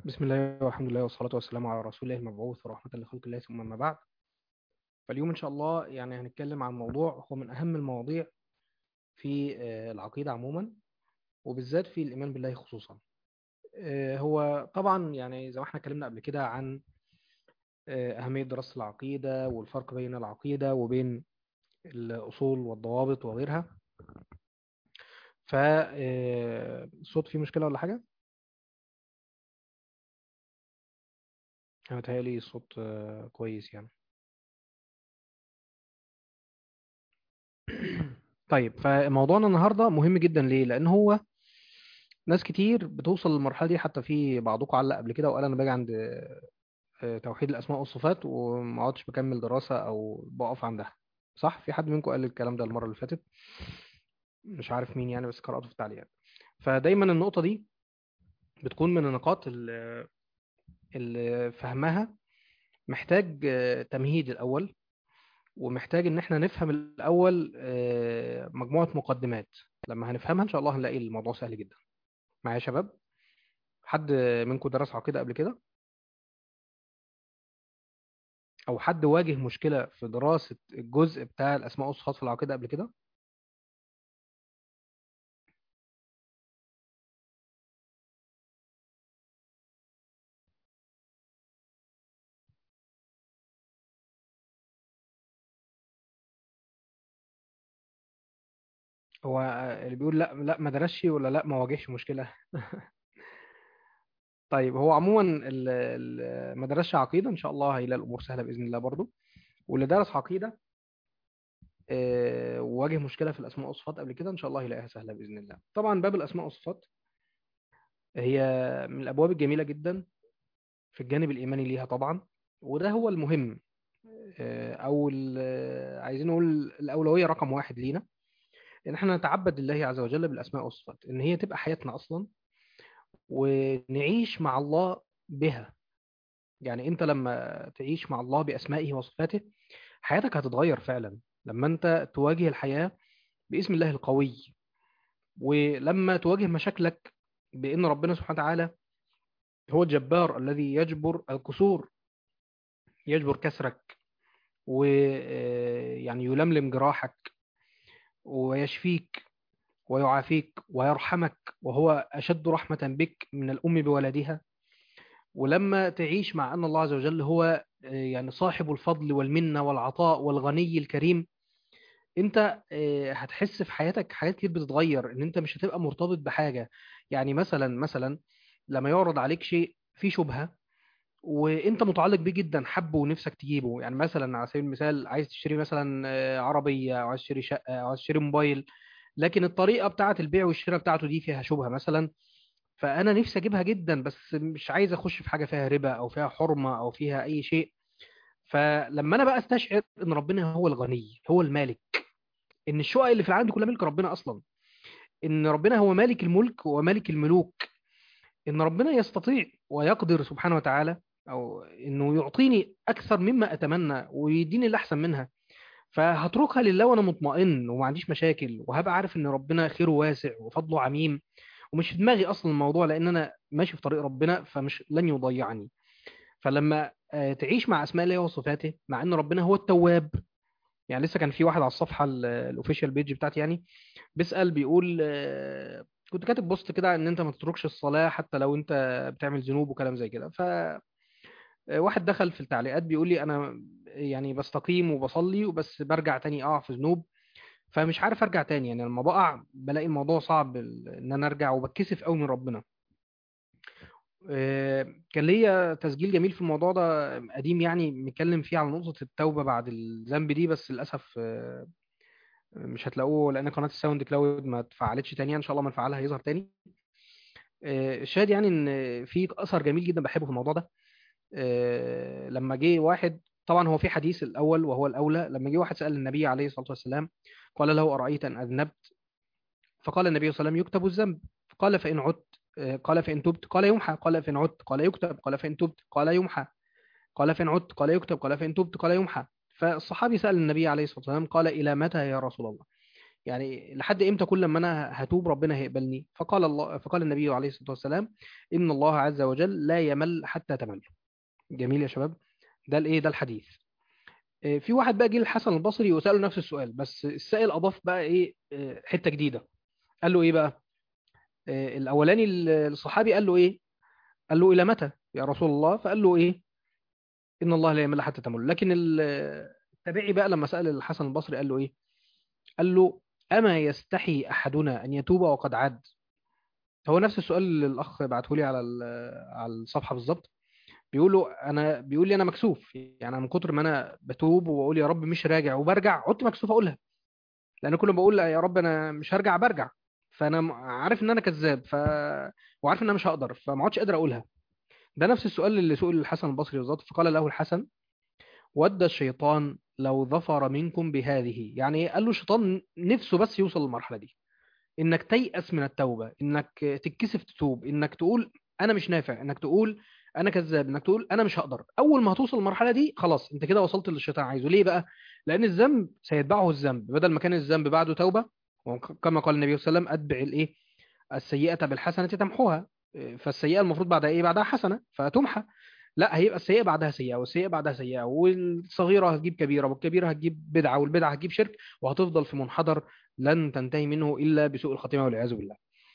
بسم الله والحمد لله والصلاة والسلام على رسول الله المبعوث ورحمة لخلق الله ثم ما بعد فاليوم إن شاء الله يعني هنتكلم عن موضوع هو من أهم المواضيع في آه، العقيدة عموما وبالذات في الإيمان بالله خصوصا آه، هو طبعا يعني زي ما احنا اتكلمنا قبل كده عن آه، أهمية دراسة العقيدة والفرق بين العقيدة وبين الأصول والضوابط وغيرها فالصوت فيه مشكلة ولا حاجة؟ أنا متهيألي الصوت آه، كويس يعني طيب فموضوعنا النهارده مهم جدا ليه؟ لأن هو ناس كتير بتوصل للمرحلة دي حتى في بعضكم علق قبل كده وقال أنا باجي عند آه، توحيد الأسماء والصفات وما عدتش بكمل دراسة أو بقف عندها صح؟ في حد منكم قال الكلام ده المرة اللي فاتت مش عارف مين يعني بس قرأته في التعليقات فدايما النقطة دي بتكون من النقاط اللي اللي فهمها محتاج آه، تمهيد الأول ومحتاج إن احنا نفهم الأول آه، مجموعة مقدمات لما هنفهمها إن شاء الله هنلاقي الموضوع سهل جدا معايا يا شباب حد منكم درس عقيدة قبل كده أو حد واجه مشكلة في دراسة الجزء بتاع الأسماء والصفات في العقيدة قبل كده هو آه، اللي بيقول لا لا ما درسش ولا لا ما واجهش مشكلة طيب هو عموما ال- ال- ما درسش عقيدة إن شاء الله هيلاقي الأمور سهلة بإذن الله برضو واللي درس عقيدة آه، وواجه مشكلة في الأسماء والصفات قبل كده إن شاء الله يلاقيها سهلة بإذن الله طبعا باب الأسماء والصفات هي من الأبواب الجميلة جدا في الجانب الإيماني ليها طبعا وده هو المهم آه، أو ال- آه، عايزين نقول الأولوية رقم واحد لينا إن احنا نتعبد لله عز وجل بالأسماء والصفات إن هي تبقى حياتنا أصلا ونعيش مع الله بها يعني أنت لما تعيش مع الله بأسمائه وصفاته حياتك هتتغير فعلا لما أنت تواجه الحياة باسم الله القوي ولما تواجه مشاكلك بأن ربنا سبحانه وتعالى هو الجبار الذي يجبر الكسور يجبر كسرك ويعني يلملم جراحك ويشفيك ويعافيك ويرحمك وهو أشد رحمة بك من الأم بولدها ولما تعيش مع أن الله عز وجل هو آه، يعني صاحب الفضل والمنة والعطاء والغني الكريم انت آه، هتحس في حياتك حاجات كتير بتتغير ان انت مش هتبقى مرتبط بحاجة يعني مثلا مثلا لما يعرض عليك شيء فيه شبهة وانت متعلق بيه جدا حبه ونفسك تجيبه يعني مثلا على سبيل المثال عايز تشتري مثلا آه، عربية او عايز تشتري شقة او عايز تشتري موبايل لكن الطريقة بتاعة البيع والشراء بتاعته دي فيها شبهة مثلا فانا نفسي اجيبها جدا بس مش عايز اخش في حاجة فيها ربا او فيها حرمة او فيها اي شيء فلما انا بقى استشعر ان ربنا هو الغني هو المالك ان الشقق اللي في العالم دي كلها ملك ربنا اصلا ان ربنا هو مالك الملك ومالك الملوك ان ربنا يستطيع ويقدر سبحانه وتعالى او انه يعطيني اكثر مما اتمنى ويديني اللي احسن منها فهتركها لله وانا مطمئن وما عنديش مشاكل وهبقى عارف ان ربنا خيره واسع وفضله عميم ومش في دماغي اصلا الموضوع لان انا ماشي في طريق ربنا فمش لن يضيعني فلما آه، تعيش مع اسماء الله وصفاته مع ان ربنا هو التواب يعني لسه كان في واحد على الصفحه الاوفيشال بيج بتاعتي يعني بيسأل بيقول آه، كنت كاتب بوست كده ان انت ما تتركش الصلاة حتى لو انت بتعمل ذنوب وكلام زي كده ف آه، واحد دخل في التعليقات بيقول لي انا يعني بستقيم وبصلي وبس برجع تاني اقع في ذنوب فمش عارف ارجع تاني يعني لما بقع بلاقي الموضوع صعب ال- ان انا ارجع وبتكسف قوي من ربنا آه، كان ليا تسجيل جميل في الموضوع ده قديم يعني متكلم فيه على نقطة التوبة بعد الذنب دي بس للأسف آه، مش هتلاقوه لان قناه الساوند كلاود ما اتفعلتش تاني ان شاء الله ما نفعلها هيظهر تاني آه، الشاهد يعني ان في اثر جميل جدا بحبه في الموضوع ده آه، لما جه واحد طبعا هو في حديث الاول وهو الاولى لما جه واحد سال النبي عليه الصلاه والسلام قال له ارايت ان اذنبت فقال النبي صلى الله عليه وسلم يكتب الذنب فقال فان عدت آه، قال فان تبت قال يمحى قال فان عدت قال يكتب قال فان تبت قال يمحى قال فان عدت قال يكتب قال فان تبت قال يمحى فالصحابي سال النبي عليه الصلاه والسلام قال الى متى يا رسول الله يعني لحد امتى كل ما انا هتوب ربنا هيقبلني فقال الله فقال النبي عليه الصلاة والسلام ان الله عز وجل لا يمل حتى تمل جميل يا شباب ده الايه ده الحديث آه، في واحد بقى جه الحسن البصري وسأله نفس السؤال بس السائل اضاف بقى ايه آه، حتة جديدة قال له ايه بقى آه، الاولاني الصحابي قال له ايه قال له الى متى يا رسول الله فقال له ايه ان الله لا يمل حتى تمل لكن ال- التابعي بقى لما سأل الحسن البصري قال له ايه قال له اما يستحي احدنا ان يتوب وقد عاد هو نفس السؤال اللي الاخ بعته لي على ال- على الصفحه بالظبط بيقول له انا بيقول لي انا مكسوف يعني أنا من كتر ما انا بتوب وبقول يا رب مش راجع وبرجع عدت مكسوف اقولها لان كل ما بقول يا رب انا مش هرجع برجع فانا م- عارف ان انا كذاب ف وعارف ان انا مش هقدر فما عدتش قادر اقولها ده نفس السؤال اللي سئل الحسن البصري بالظبط فقال له الحسن ود الشيطان لو ظفر منكم بهذه يعني إيه؟ قال له الشيطان نفسه بس يوصل للمرحله دي انك تيأس من التوبه انك تتكسف تتوب انك تقول انا مش نافع انك تقول انا كذاب انك تقول انا مش هقدر اول ما هتوصل للمرحله دي خلاص انت كده وصلت اللي الشيطان عايزه ليه بقى لان الذنب سيتبعه الذنب بدل ما كان الذنب بعده توبه وكما قال النبي صلى الله عليه وسلم اتبع الايه السيئه بالحسنه تمحوها فالسيئه المفروض بعدها ايه بعدها حسنه فتمحى لا هيبقى السيئه بعدها سيئه والسيئه بعدها سيئه والصغيره هتجيب كبيره والكبيره هتجيب بدعه والبدعه هتجيب شرك وهتفضل في منحدر لن تنتهي منه الا بسوء الخاتمه والعياذ بالله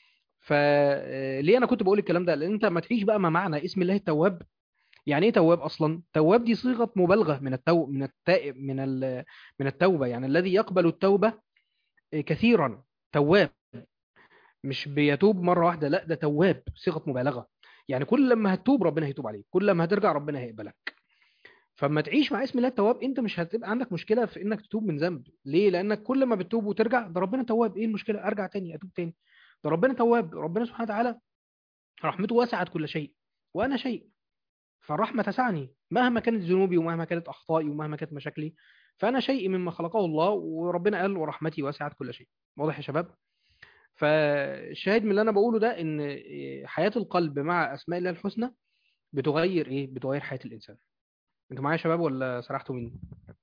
فليه انا كنت بقول الكلام ده لان انت ما تعيش بقى ما معنى اسم الله التواب يعني ايه تواب اصلا تواب دي صيغه مبالغه من التو من التائب من ال... من التوبه يعني الذي يقبل التوبه كثيرا تواب مش بيتوب مره واحده لا ده تواب صيغه مبالغه يعني كل لما هتتوب ربنا هيتوب عليك كل لما هترجع ربنا هيقبلك فما تعيش مع اسم الله التواب انت مش هتبقى عندك مشكله في انك تتوب من ذنب ليه لانك كل ما بتتوب وترجع ده ربنا تواب ايه المشكله ارجع تاني اتوب تاني ده ربنا تواب ربنا سبحانه وتعالى رحمته وسعت كل شيء وانا شيء فالرحمه تسعني مهما كانت ذنوبي ومهما كانت اخطائي ومهما كانت مشاكلي فانا شيء مما خلقه الله وربنا قال ورحمتي وسعت كل شيء واضح يا شباب فالشاهد من اللي انا بقوله ده ان حياه القلب مع اسماء الله الحسنى بتغير ايه بتغير حياه الانسان انتوا معايا يا شباب ولا سرحتوا مني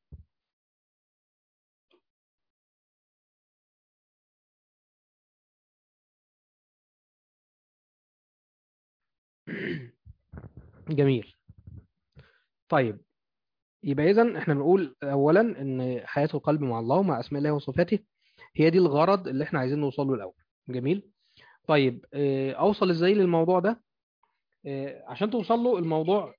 جميل طيب يبقى اذا احنا بنقول اولا ان حياه القلب مع الله ومع اسماء الله وصفاته هي دي الغرض اللي احنا عايزين نوصل له الاول جميل طيب اه، اوصل ازاي للموضوع ده اه، عشان توصل له الموضوع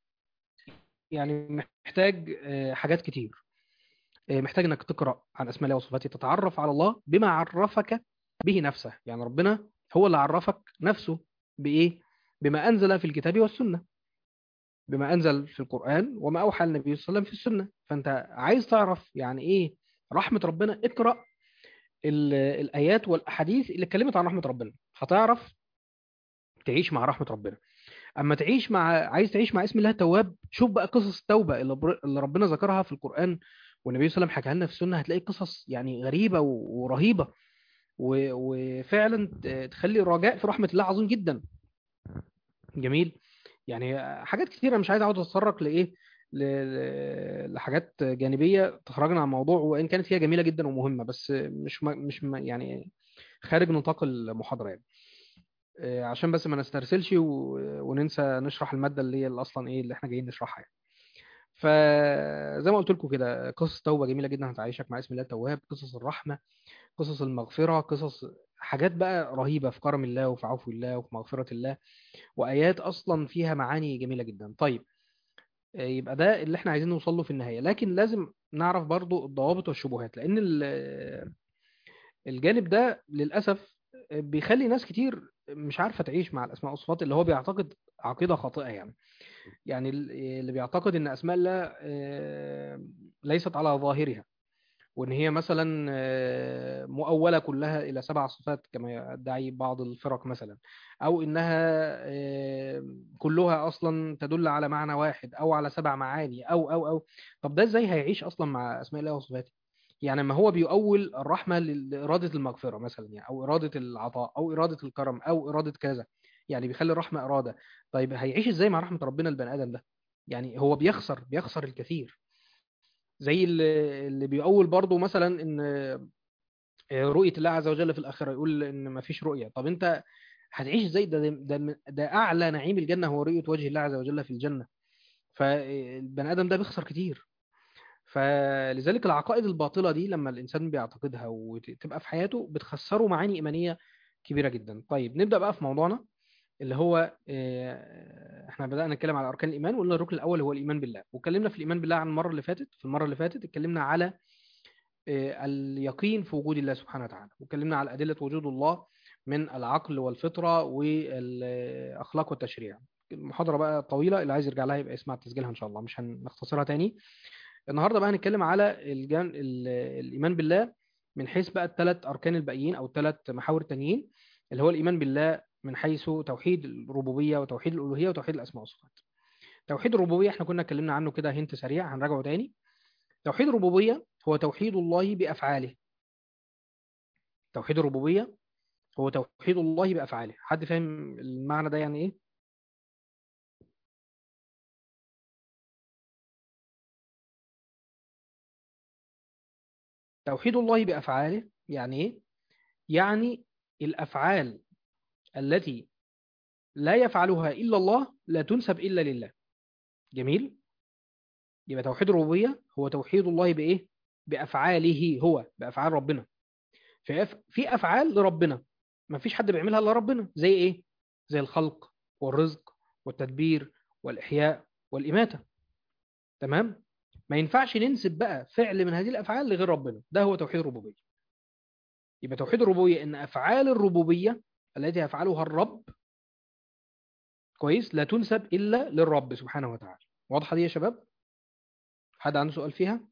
يعني محتاج اه، حاجات كتير اه، محتاج انك تقرا عن اسماء الله وصفاته تتعرف على الله بما عرفك به نفسه يعني ربنا هو اللي عرفك نفسه بايه بما انزل في الكتاب والسنه بما انزل في القران وما اوحى النبي صلى الله عليه وسلم في السنه فانت عايز تعرف يعني ايه رحمه ربنا اقرا ال- الايات والاحاديث اللي اتكلمت عن رحمه ربنا هتعرف تعيش مع رحمه ربنا اما تعيش مع عايز تعيش مع اسم الله التواب شوف بقى قصص التوبه اللي بر- اللي ربنا ذكرها في القران والنبي صلى الله عليه وسلم حكاها لنا في السنه هتلاقي قصص يعني غريبه و- ورهيبه و- وفعلا ت- تخلي الرجاء في رحمه الله عظيم جدا جميل يعني حاجات كتيره مش عايز اقعد اتطرق لايه ل- ل- لحاجات جانبيه تخرجنا عن الموضوع وان كانت هي جميله جدا ومهمه بس مش م- مش م- يعني خارج نطاق المحاضره يعني آه، عشان بس ما نسترسلش و- وننسى نشرح الماده اللي هي اللي اصلا ايه اللي احنا جايين نشرحها يعني فزي ما قلت لكم كده قصص توبه جميله جدا هتعيشك مع اسم الله التواب قصص الرحمه قصص المغفره قصص حاجات بقى رهيبه في كرم الله وفي عفو الله وفي مغفره الله وايات اصلا فيها معاني جميله جدا طيب آه، يبقى ده اللي احنا عايزين نوصل له في النهايه لكن لازم نعرف برضو الضوابط والشبهات لان ال- الجانب ده للاسف بيخلي ناس كتير مش عارفه تعيش مع الاسماء والصفات اللي هو بيعتقد عقيده خاطئه يعني يعني ال- اللي بيعتقد ان اسماء الله آه، ليست على ظاهرها وان هي مثلا آه، مؤوله كلها الى سبع صفات كما يدعي بعض الفرق مثلا او انها آه، كلها اصلا تدل على معنى واحد او على سبع معاني او او او طب ده ازاي هيعيش اصلا مع اسماء الله وصفاته يعني ما هو بيؤول الرحمه لاراده المغفره مثلا يعني او اراده العطاء او اراده الكرم او اراده كذا يعني بيخلي الرحمه اراده طيب هيعيش ازاي مع رحمه ربنا البني ادم ده يعني هو بيخسر بيخسر الكثير زي اللي اللي بيقول برضو مثلا ان رؤية الله عز وجل في الآخرة يقول إن ما فيش رؤية طب أنت هتعيش ازاي ده ده ده أعلى نعيم الجنة هو رؤية وجه الله عز وجل في الجنة فالبني آدم ده بيخسر كتير فلذلك العقائد الباطلة دي لما الإنسان بيعتقدها وتبقى في حياته بتخسره معاني إيمانية كبيرة جدا طيب نبدأ بقى في موضوعنا اللي هو آه، احنا بدأنا نتكلم على أركان الإيمان وقلنا الركن الأول هو الإيمان بالله واتكلمنا في الإيمان بالله عن المرة اللي فاتت في المرة اللي فاتت اتكلمنا على آه، اليقين في وجود الله سبحانه وتعالى واتكلمنا على أدلة وجود الله من العقل والفطرة والأخلاق والتشريع المحاضرة بقى طويلة اللي عايز يرجع لها يبقى يسمع تسجيلها إن شاء الله مش هنختصرها تاني النهارده بقى هنتكلم على الجان... ال- الإيمان بالله من حيث بقى الثلاث أركان الباقيين أو الثلاث محاور التانيين اللي هو الإيمان بالله من حيث توحيد الربوبية وتوحيد الألوهية وتوحيد الأسماء والصفات. توحيد الربوبية احنا كنا اتكلمنا عنه كده هنت سريع هنراجعه تاني. توحيد الربوبية هو توحيد الله بأفعاله. توحيد الربوبية هو توحيد الله بأفعاله. حد فاهم المعنى ده يعني إيه؟ توحيد الله بأفعاله يعني إيه؟ يعني الأفعال التي لا يفعلها إلا الله لا تنسب إلا لله. جميل؟ يبقى توحيد الربوبية هو توحيد الله بإيه؟ بأفعاله هو بأفعال ربنا. في أف... في أفعال لربنا ما فيش حد بيعملها إلا ربنا زي إيه؟ زي الخلق والرزق والتدبير والإحياء والإماتة. تمام؟ ما ينفعش ننسب بقى فعل من هذه الأفعال لغير ربنا، ده هو توحيد الربوبية. يبقى توحيد الربوبية إن أفعال الربوبية التي يفعلها الرب كويس لا تنسب إلا للرب سبحانه وتعالى. واضحة دي يا شباب؟ حد عنده سؤال فيها؟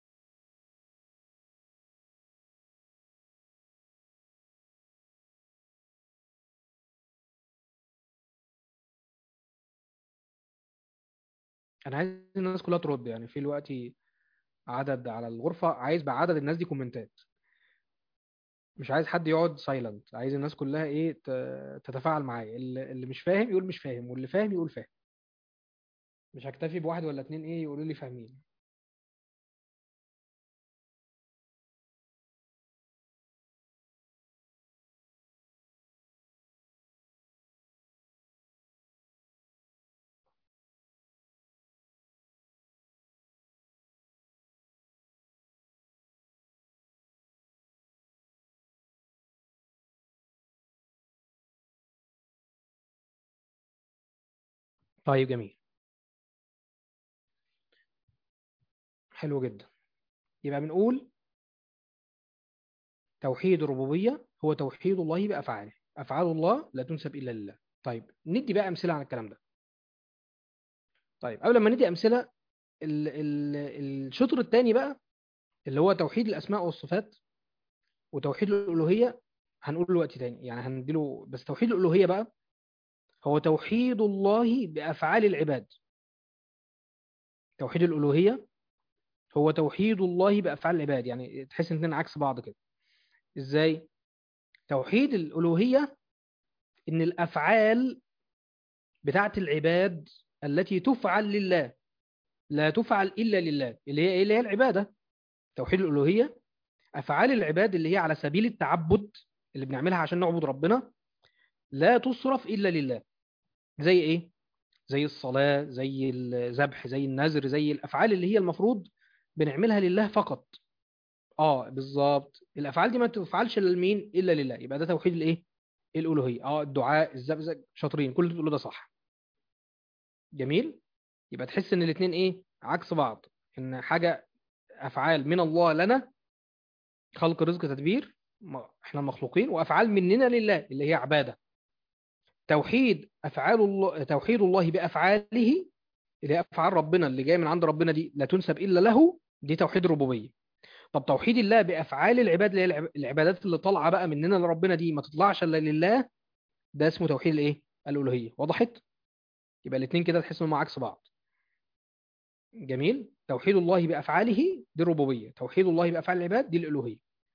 انا عايز الناس كلها ترد يعني في الوقت عدد على الغرفة عايز بقى عدد الناس دي كومنتات مش عايز حد يقعد سايلنت عايز الناس كلها ايه ت- تتفاعل معايا اللي اللي مش فاهم يقول مش فاهم واللي فاهم يقول فاهم مش هكتفي بواحد ولا اتنين ايه يقولوا لي فاهمين طيب جميل حلو جدا يبقى بنقول توحيد الربوبية هو توحيد الله بأفعاله أفعال الله لا تنسب إلا لله طيب ندي بقى أمثلة عن الكلام ده طيب قبل ما ندي أمثلة ال ال الشطر الثاني بقى اللي هو توحيد الأسماء والصفات وتوحيد الألوهية هنقول له وقت تاني يعني هنديله بس توحيد الألوهية بقى هو توحيد الله بأفعال العباد توحيد الألوهية هو توحيد الله بأفعال العباد يعني تحس ان اتنين عكس بعض كده ازاي توحيد الألوهية ان الأفعال بتاعت العباد التي تفعل لله لا تفعل إلا لله اللي هي ايه اللي هي العبادة توحيد الألوهية أفعال العباد اللي هي على سبيل التعبد اللي بنعملها عشان نعبد ربنا لا تصرف إلا لله زي ايه زي الصلاة زي الذبح زي النذر زي الأفعال اللي هي المفروض بنعملها لله فقط اه بالظبط الافعال دي ما تفعلش لمين الا لله يبقى ده توحيد الايه الالوهيه اه الدعاء الذبح شاطرين كل اللي بتقوله ده صح جميل يبقى تحس ان الاثنين ايه عكس بعض ان حاجه افعال من الله لنا خلق رزق تدبير ما- احنا مخلوقين وافعال مننا لله اللي هي عباده توحيد افعال الله توحيد الله بافعاله اللي هي افعال ربنا اللي جايه من عند ربنا دي لا تنسب الا له دي توحيد الربوبيه طب توحيد الله بافعال العباد اللي هي العب- العبادات اللي طالعه بقى مننا لربنا دي ما تطلعش الا لله ده اسمه توحيد الايه الالوهيه وضحت يبقى الاثنين كده تحس انهم عكس بعض جميل توحيد الله بافعاله دي الربوبيه توحيد الله بافعال العباد دي الالوهيه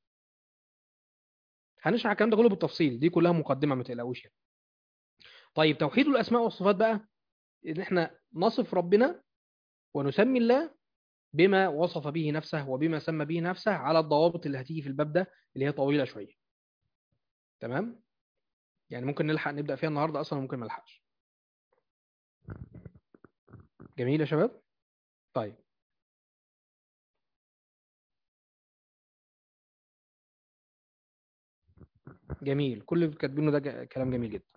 هنشرح الكلام ده كله بالتفصيل دي كلها مقدمه ما تقلقوش يعني. طيب توحيد الاسماء والصفات بقى ان احنا نصف ربنا ونسمي الله بما وصف به نفسه وبما سمى به نفسه على الضوابط اللي هتيجي في الباب ده اللي هي طويلة شوية تمام يعني ممكن نلحق نبدأ فيها النهاردة أصلا ممكن ما نلحقش جميل يا شباب طيب جميل كل اللي كاتبينه ده ج- كلام جميل جدا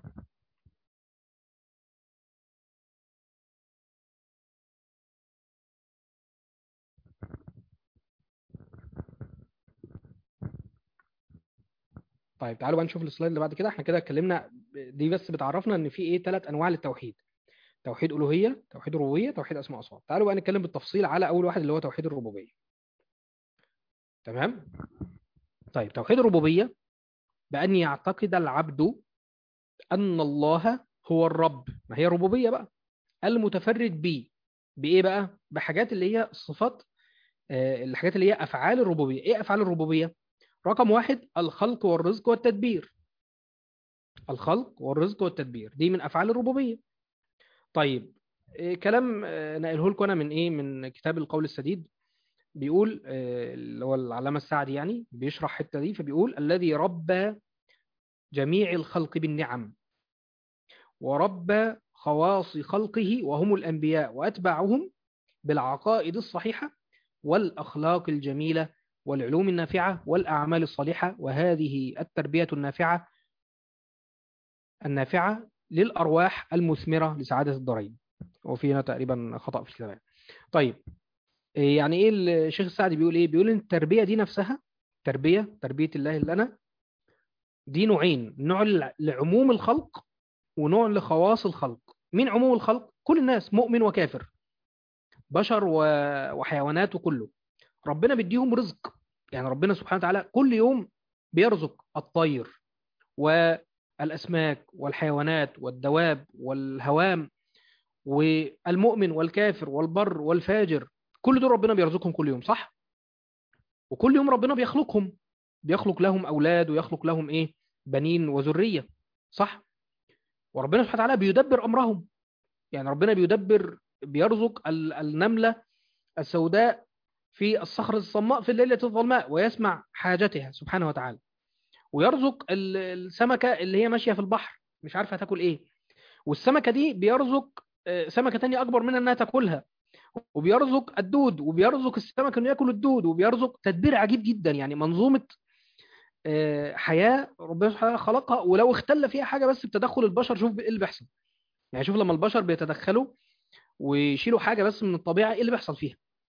طيب تعالوا بقى نشوف السلايد اللي بعد كده احنا كده اتكلمنا دي بس بتعرفنا ان في ايه ثلاث انواع للتوحيد توحيد الوهيه توحيد ربوبيه توحيد اسماء وصفات تعالوا بقى نتكلم بالتفصيل على اول واحد اللي هو توحيد الربوبيه تمام طيب توحيد الربوبيه بان يعتقد العبد ان الله هو الرب ما هي ربوبيه بقى المتفرد به بايه بقى بحاجات اللي هي صفات آه، الحاجات اللي هي افعال الربوبيه ايه افعال الربوبيه رقم واحد الخلق والرزق والتدبير الخلق والرزق والتدبير دي من افعال الربوبيه طيب إيه كلام آه، نقله لكم انا من ايه من كتاب القول السديد بيقول آه، اللي هو العلامه السعدي يعني بيشرح الحته دي فبيقول الذي ربى جميع الخلق بالنعم وربى خواص خلقه وهم الانبياء واتباعهم بالعقائد الصحيحه والاخلاق الجميله والعلوم النافعه والاعمال الصالحه وهذه التربيه النافعه النافعه للارواح المثمره لسعاده الدارين وفي هنا تقريبا خطا في الكتاب طيب إيه يعني ايه الشيخ السعدي بيقول ايه بيقول ان التربيه دي نفسها تربيه تربيه الله لنا دي نوعين نوع ل- لعموم الخلق ونوع لخواص الخلق مين عموم الخلق كل الناس مؤمن وكافر بشر و... وحيوانات وكله ربنا بيديهم رزق يعني ربنا سبحانه وتعالى كل يوم بيرزق الطير والأسماك والحيوانات والدواب والهوام والمؤمن والكافر والبر والفاجر كل دول ربنا بيرزقهم كل يوم صح وكل يوم ربنا بيخلقهم بيخلق لهم أولاد ويخلق لهم إيه بنين وذرية صح وربنا سبحانه وتعالى بيدبر أمرهم يعني ربنا بيدبر بيرزق ال- النملة السوداء في الصخرة الصماء في الليلة الظلماء ويسمع حاجتها سبحانه وتعالى ويرزق ال- السمكة اللي هي ماشية في البحر مش عارفة تاكل ايه والسمكة دي بيرزق آه، سمكة تانية أكبر منها إنها تاكلها وبيرزق الدود وبيرزق السمك إنه ياكل الدود وبيرزق تدبير عجيب جدا يعني منظومة آه، حياة ربنا سبحانه وتعالى خلقها ولو اختل فيها حاجة بس بتدخل البشر شوف ايه اللي بيحصل يعني شوف لما البشر بيتدخلوا ويشيلوا حاجة بس من الطبيعة ايه اللي بيحصل فيها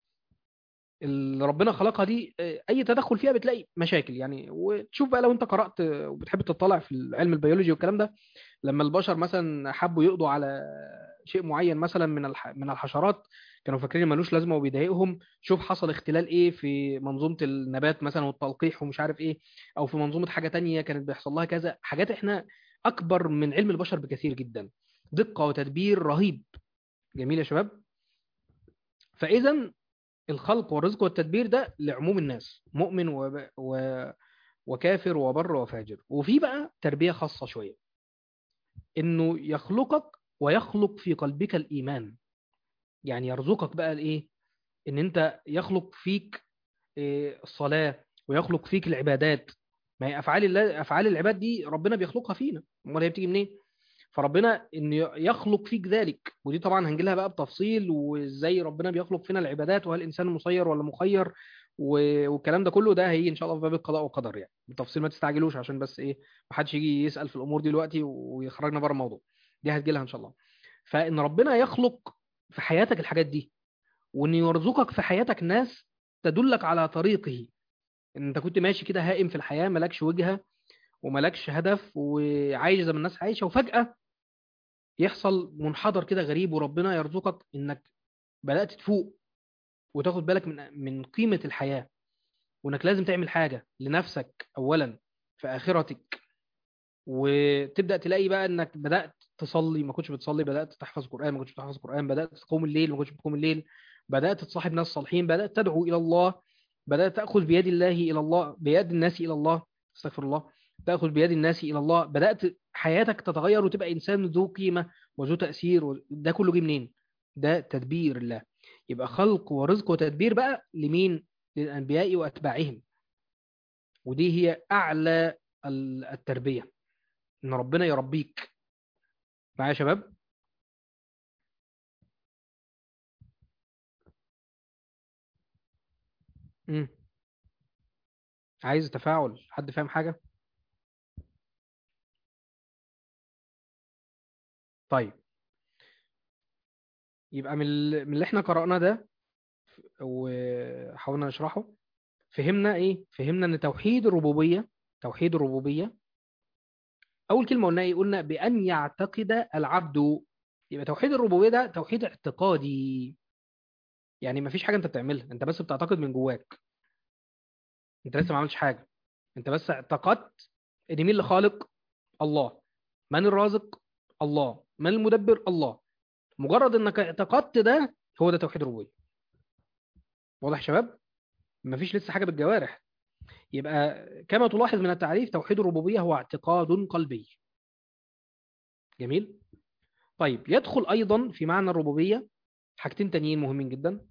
اللي ربنا خلقها دي آه، اي تدخل فيها بتلاقي مشاكل يعني وتشوف بقى لو انت قرأت آه، وبتحب تطلع في علم البيولوجي والكلام ده لما البشر مثلا حبوا يقضوا على شيء معين مثلا من الح... من الحشرات كانوا فاكرين ملوش لازمه وبيضايقهم شوف حصل اختلال ايه في منظومه النبات مثلا والتلقيح ومش عارف ايه او في منظومه حاجه تانية كانت بيحصل لها كذا حاجات احنا اكبر من علم البشر بكثير جدا دقه وتدبير رهيب جميل يا شباب فاذا الخلق والرزق والتدبير ده لعموم الناس مؤمن و... و... وكافر وبر وفاجر وفي بقى تربيه خاصه شويه انه يخلقك ويخلق في قلبك الايمان يعني يرزقك بقى الايه ان انت يخلق فيك إيه، الصلاه ويخلق فيك العبادات ما هي افعال الله افعال العباد دي ربنا بيخلقها فينا امال هي بتيجي منين فربنا ان يخلق فيك ذلك ودي طبعا هنجي لها بقى بتفصيل وازاي ربنا بيخلق فينا العبادات وهل الانسان مسير ولا مخير و- والكلام ده كله ده هيجي ان شاء الله في باب القضاء والقدر يعني بالتفصيل ما تستعجلوش عشان بس ايه ما حدش يجي يسال في الامور دي دلوقتي ويخرجنا بره الموضوع دي هتجي لها ان شاء الله فان ربنا يخلق في حياتك الحاجات دي وان يرزقك في حياتك ناس تدلك على طريقه ان انت كنت ماشي كده هائم في الحياه مالكش وجهه ومالكش هدف وعايش زي ما الناس عايشه وفجاه يحصل منحدر كده غريب وربنا يرزقك انك بدات تفوق وتاخد بالك من من قيمه الحياه وانك لازم تعمل حاجه لنفسك اولا في اخرتك وتبدا تلاقي بقى انك بدات تصلي ما كنتش بتصلي بدات تحفظ قران ما كنتش بتحفظ قران بدات تقوم الليل ما كنتش بتقوم الليل بدات تصاحب ناس صالحين بدات تدعو الى الله بدات تاخذ بيد الله الى الله بيد الناس الى الله استغفر الله تاخذ بيد الناس الى الله بدات حياتك تتغير وتبقى انسان ذو قيمه وذو تاثير و- ده كله جه منين ده تدبير الله يبقى خلق ورزق وتدبير بقى لمين للأنبياء وأتباعهم ودي هي أعلى ال- التربية إن ربنا يربيك معايا يا شباب مم. عايز تفاعل حد فاهم حاجة طيب يبقى من ال- من اللي احنا قرأناه ده وحاولنا نشرحه فهمنا ايه فهمنا ان توحيد الربوبية توحيد الربوبية اول كلمة قلنا ايه قلنا بأن يعتقد العبد يبقى توحيد الربوبية ده توحيد اعتقادي يعني مفيش حاجة انت بتعملها انت بس بتعتقد من جواك انت لسه ما عملتش حاجة انت بس اعتقدت ان مين اللي خالق الله من الرازق الله من المدبر الله مجرد انك اعتقدت ده هو ده توحيد الربوبية واضح يا شباب مفيش لسه حاجة بالجوارح يبقى كما تلاحظ من التعريف توحيد الربوبية هو اعتقاد قلبي جميل طيب يدخل أيضا في معنى الربوبية حاجتين تانيين مهمين جدا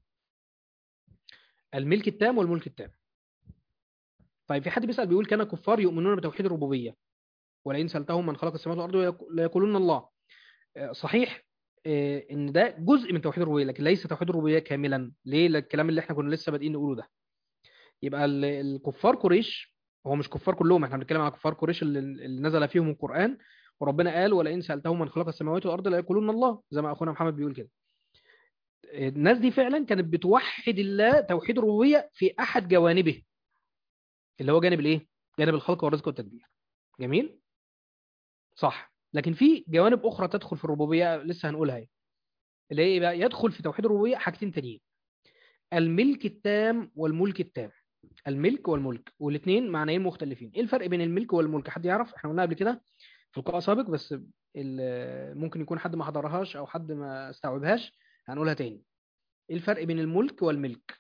الملك التام والملك التام طيب في حد بيسأل بيقول كان كفار يؤمنون بتوحيد الربوبية ولئن سألتهم من خلق السماوات والأرض ليقولون الله آه، صحيح آه، ان ده جزء من توحيد الربوبية لكن ليس توحيد الربوبية كاملا ليه الكلام اللي احنا كنا لسه بادئين نقوله ده يبقى ال- الكفار قريش هو مش كفار كلهم احنا بنتكلم على كفار قريش اللي, اللي نزل فيهم القرآن وربنا قال ولئن سألتهم من خلق السماوات والأرض ليقولون الله زي ما أخونا محمد بيقول كده الناس دي فعلا كانت بتوحد الله توحيد الربوبية في أحد جوانبه اللي هو جانب الايه جانب الخلق والرزق والتدبير جميل صح لكن في جوانب أخرى تدخل في الربوبية لسه هنقولها اهي. اللي هي إيه بقى يدخل في توحيد الربوبية حاجتين تانيين الملك التام والملك التام الملك والملك والاثنين معنيين مختلفين ايه الفرق بين الملك والملك حد يعرف احنا قلنا قبل كده في لقاء سابق بس ال- ممكن يكون حد ما حضرهاش او حد ما استوعبهاش هنقولها تاني ايه الفرق بين الملك والملك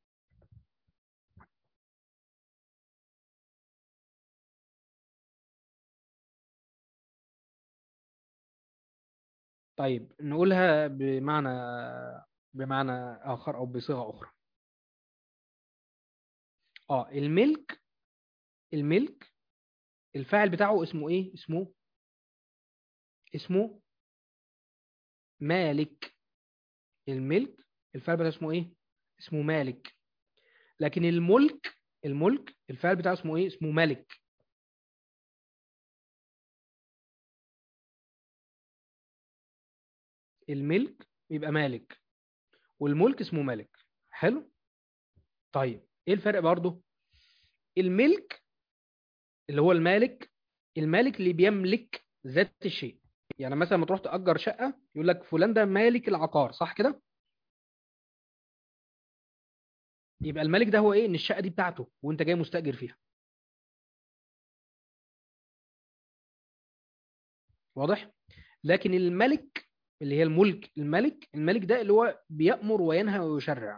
طيب نقولها بمعنى بمعنى اخر او بصيغة اخرى اه الملك الملك الفاعل بتاعه اسمه ايه اسمه اسمه مالك الملك الفاعل بتاعه اسمه ايه اسمه مالك لكن الملك الملك الفاعل بتاعه اسمه ايه اسمه ملك الملك يبقى مالك والملك اسمه ملك حلو طيب ايه الفرق برضه الملك اللي هو المالك المالك اللي بيملك ذات الشيء يعني مثلا لما تروح تأجر شقة يقول لك فلان ده مالك العقار صح كده يبقى المالك ده هو ايه ان الشقة دي بتاعته وانت جاي مستأجر فيها واضح لكن الملك اللي هي الملك الملك الملك ده اللي هو بيأمر وينهى ويشرع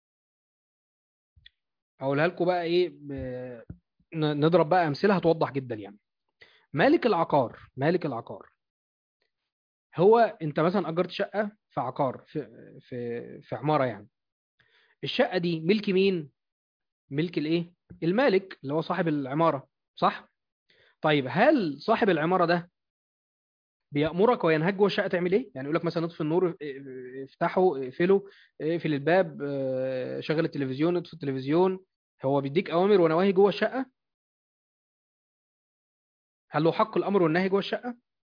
اقولها لكم بقى ايه ب... ن- نضرب بقى امثله هتوضح جدا يعني مالك العقار مالك العقار هو انت مثلا اجرت شقه في عقار في في في عماره يعني الشقه دي ملك مين ملك الايه المالك اللي هو صاحب العماره صح طيب هل صاحب العماره ده بيأمرك وينهج جوه الشقه تعمل ايه يعني يقول لك مثلا اطفي النور اه، اه، افتحه اقفله اقفل الباب اه، شغل التلفزيون اطفي التلفزيون هو بيديك اوامر ونواهي جوه الشقه هل له حق الامر والنهي جوه الشقه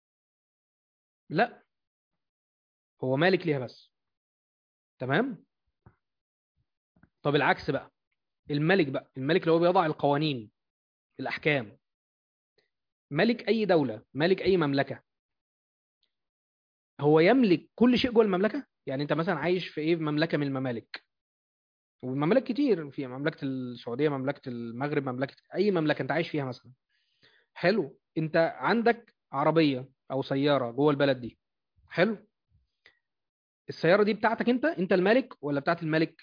لا هو مالك ليها بس تمام طب العكس بقى الملك بقى الملك اللي هو بيضع القوانين الأحكام ملك أي دولة ملك أي مملكة هو يملك كل شيء جوه المملكة يعني أنت مثلا عايش في إيه في مملكة من الممالك وممالك كتير في مملكة السعودية مملكة المغرب مملكة أي مملكة أنت عايش فيها مثلا حلو أنت عندك عربية أو سيارة جوه البلد دي حلو السيارة دي بتاعتك أنت أنت الملك ولا بتاعت الملك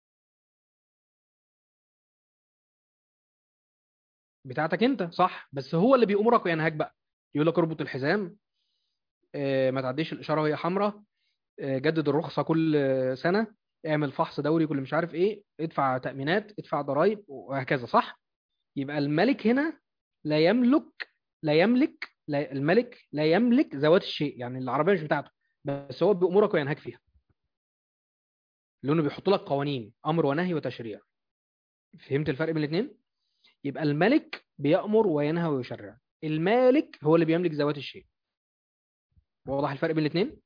بتاعتك انت صح بس هو اللي بيأمرك وينهاك بقى يقول لك اربط الحزام آه، ما تعديش الإشارة وهي حمراء آه، جدد الرخصة كل آه، سنة اعمل فحص دوري كل مش عارف ايه ادفع تأمينات ادفع ضرائب وهكذا صح يبقى الملك هنا لا يملك لا يملك لا الملك لا يملك ذوات الشيء يعني العربية مش بتاعته بس هو بيأمرك وينهاك فيها لأنه بيحط لك قوانين أمر ونهي وتشريع فهمت الفرق بين الاثنين يبقى الملك بيأمر وينهى ويشرع المالك هو اللي بيملك ذوات الشيء واضح الفرق بين الاثنين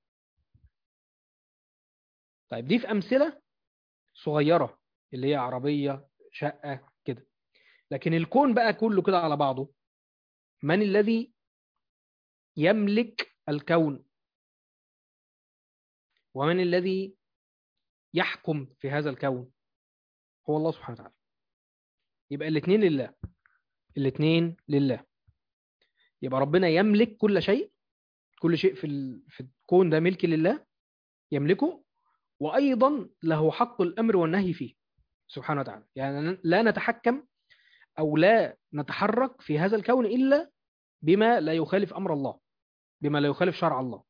طيب دي في أمثلة صغيرة اللي هي عربية شقة كده لكن الكون بقى كله كده على بعضه من الذي يملك الكون ومن الذي يحكم في هذا الكون هو الله سبحانه وتعالى يبقى الاثنين لله الاثنين لله يبقى ربنا يملك كل شيء كل شيء في ال... في الكون ده ملك لله يملكه وايضا له حق الامر والنهي فيه سبحانه وتعالى يعني لا نتحكم او لا نتحرك في هذا الكون الا بما لا يخالف امر الله بما لا يخالف شرع الله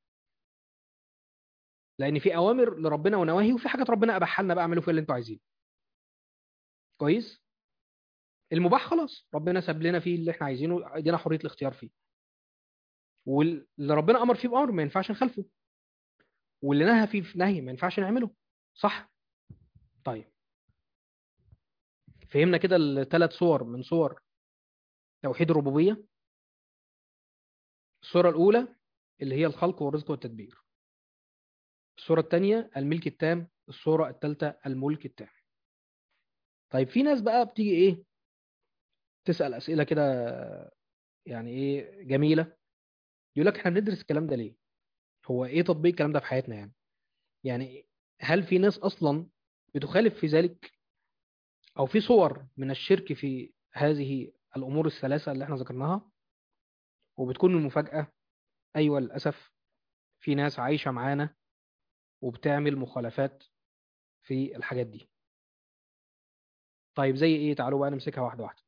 لان في اوامر لربنا ونواهي وفي حاجات ربنا اباحها لنا بقى اعملوا فيها اللي انتوا عايزينه كويس المباح خلاص ربنا ساب لنا فيه اللي احنا عايزينه ادينا حريه الاختيار فيه واللي ربنا امر فيه بامر ما ينفعش نخالفه واللي نهى فيه في نهي ما ينفعش نعمله صح طيب فهمنا كده الثلاث صور من صور توحيد الربوبيه الصوره الاولى اللي هي الخلق والرزق والتدبير الصوره الثانيه الملك التام الصوره الثالثه الملك التام طيب في ناس بقى بتيجي ايه تسال اسئله كده يعني ايه جميله يقول لك احنا بندرس الكلام ده ليه هو ايه تطبيق الكلام ده في حياتنا يعني يعني هل في ناس اصلا بتخالف في ذلك او في صور من الشرك في هذه الامور الثلاثه اللي احنا ذكرناها وبتكون المفاجاه ايوه للاسف في ناس عايشه معانا وبتعمل مخالفات في الحاجات دي طيب زي ايه تعالوا بقى نمسكها واحده واحده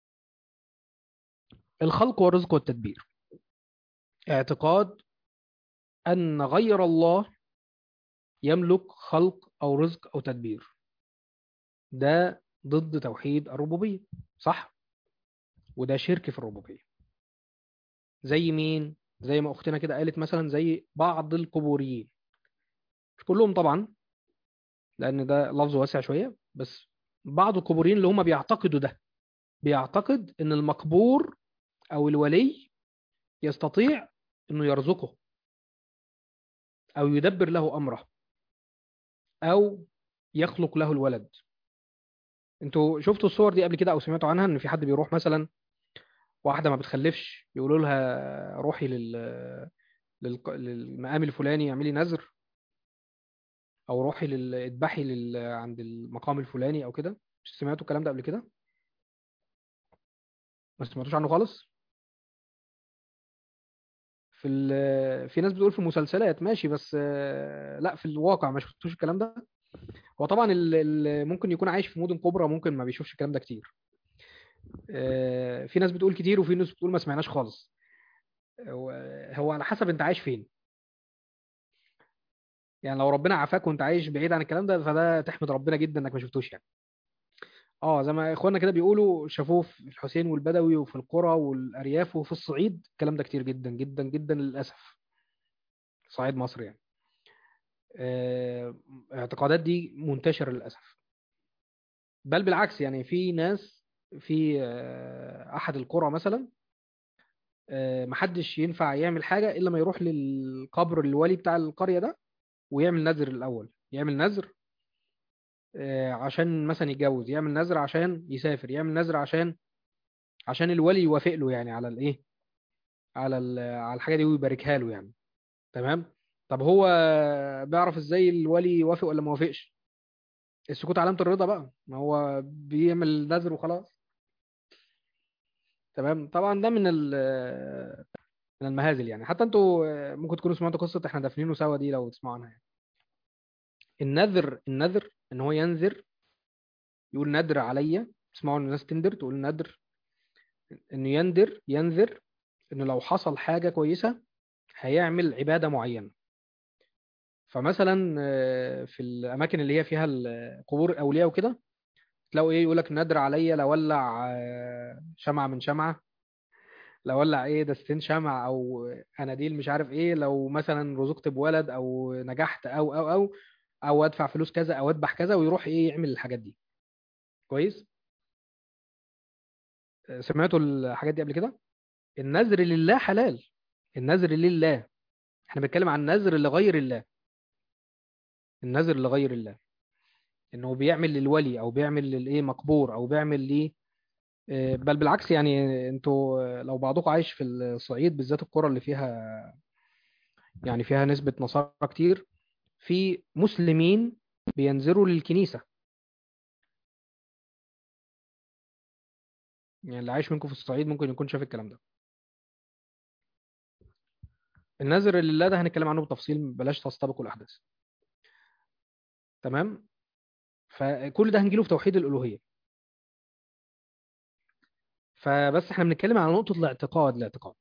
الخلق والرزق والتدبير اعتقاد أن غير الله يملك خلق أو رزق أو تدبير ده ضد توحيد الربوبية صح؟ وده شرك في الربوبية زي مين؟ زي ما أختنا كده قالت مثلا زي بعض القبوريين مش كلهم طبعا لأن ده لفظ واسع شوية بس بعض القبوريين اللي هم بيعتقدوا ده بيعتقد ان المقبور او الولي يستطيع انه يرزقه او يدبر له امره او يخلق له الولد انتوا شفتوا الصور دي قبل كده او سمعتوا عنها ان في حد بيروح مثلا واحده ما بتخلفش يقولوا لها روحي لل للق- للمقام الفلاني اعملي نذر او روحي لل... اذبحي لل... عند المقام الفلاني او كده مش سمعتوا الكلام ده قبل كده ما سمعتوش عنه خالص في ال... في ناس بتقول في المسلسلات ماشي بس آه، لا في الواقع ما شفتوش الكلام ده هو طبعا ال... ال... ممكن يكون عايش في مدن كبرى ممكن ما بيشوفش الكلام ده كتير آه، في ناس بتقول كتير وفي ناس بتقول ما سمعناش خالص هو هو على حسب انت عايش فين يعني لو ربنا عافاك وانت عايش بعيد عن الكلام ده فده تحمد ربنا جدا انك ما شفتوش يعني اه زي ما اخواننا كده بيقولوا شافوه في الحسين والبدوي وفي القرى والارياف وفي الصعيد الكلام ده كتير جدا جدا جدا للاسف صعيد مصر يعني آه، اعتقادات دي منتشرة للاسف بل بالعكس يعني في ناس في آه، احد القرى مثلا آه، محدش ينفع يعمل حاجة الا ما يروح للقبر الولي بتاع القرية ده ويعمل نذر الاول يعمل نذر آه، عشان مثلا يتجوز يعمل نذر عشان يسافر يعمل نذر عشان عشان الولي يوافق له يعني على الايه على ال- على الحاجه دي ويباركها له يعني تمام طب هو بيعرف ازاي الولي يوافق ولا ما وافقش السكوت علامه الرضا بقى ما هو بيعمل نذر وخلاص تمام طبعا ده من ال- من المهازل يعني حتى انتوا آه، ممكن تكونوا سمعتوا قصه احنا دافنينه سوا دي لو تسمعوا عنها يعني النذر النذر ان هو ينذر يقول نذر عليا تسمعوا ان الناس تندر تقول نذر انه يندر ينذر انه لو حصل حاجة كويسة هيعمل عبادة معينة فمثلا آه، في الاماكن اللي هي فيها ال- قبور الاولياء وكده تلاقوا ايه يقول لك نادر عليا لولع آه، شمعة من شمعة لولع ايه دستين شمع او اناديل مش عارف ايه لو مثلا رزقت بولد او نجحت او او او او ادفع فلوس كذا او اذبح كذا ويروح ايه يعمل الحاجات دي كويس آه، سمعتوا الحاجات دي قبل كده النذر لله حلال النذر لله احنا بنتكلم عن النذر لغير الله النذر لغير الله انه بيعمل للولي او بيعمل للايه مقبور او بيعمل ليه آه، بل بالعكس يعني انتوا آه، لو بعضكم عايش في الصعيد بالذات القرى اللي فيها يعني فيها نسبة نصارى كتير في مسلمين بينذروا للكنيسة يعني اللي عايش منكم في الصعيد ممكن يكون شاف الكلام ده النذر لله ده هنتكلم عنه بتفصيل بلاش تستبقوا الأحداث تمام فكل ده هنجيله في توحيد الألوهية فبس احنا بنتكلم على نقطة الاعتقاد الاعتقاد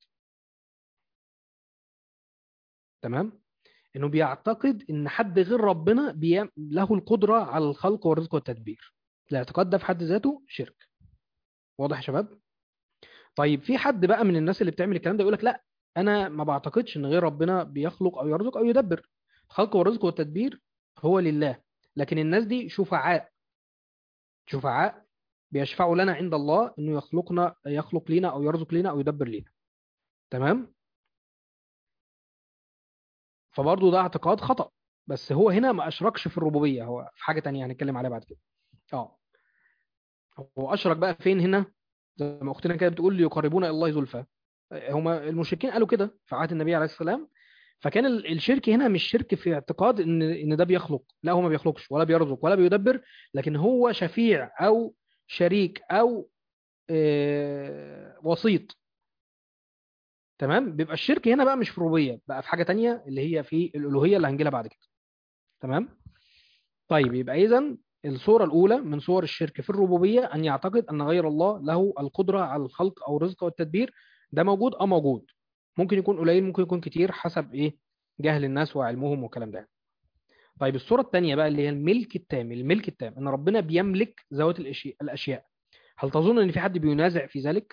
تمام انه بيعتقد ان حد غير ربنا بيم... له القدرة على الخلق والرزق والتدبير الاعتقاد ده في حد ذاته شرك واضح يا شباب طيب في حد بقى من الناس اللي بتعمل الكلام ده يقول لك لا انا ما بعتقدش ان غير ربنا بيخلق او يرزق او يدبر الخلق والرزق والتدبير هو لله لكن الناس دي شفعاء شفعاء بيشفعوا لنا عند الله انه يخلقنا يخلق لنا او يرزق لنا او يدبر لنا تمام فبرضه ده اعتقاد خطأ بس هو هنا ما اشركش في الربوبية هو في حاجة تانية هنتكلم عليها بعد كده اه هو اشرك بقى فين هنا زي ما اختنا كده بتقول ليقربونا الى الله زلفى هما المشركين قالوا كده في عهد النبي عليه السلام فكان ال- الشرك هنا مش شرك في اعتقاد ان ان ده بيخلق لا هو ما بيخلقش ولا بيرزق ولا بيدبر لكن هو شفيع او شريك او آه، وسيط تمام بيبقى الشرك هنا بقى مش في الربوبيه بقى في حاجه تانية اللي هي في الالوهيه اللي هنجيلها بعد كده تمام طيب يبقى اذا الصوره الاولى من صور الشرك في الربوبيه ان يعتقد ان غير الله له القدره على الخلق او الرزق والتدبير ده موجود اه موجود ممكن يكون قليل ممكن يكون كتير حسب ايه جهل الناس وعلمهم والكلام ده طيب الصوره الثانيه بقى اللي هي الملك التام الملك التام ان ربنا بيملك ذوات الاشياء الاشياء هل تظن ان في حد بينازع في ذلك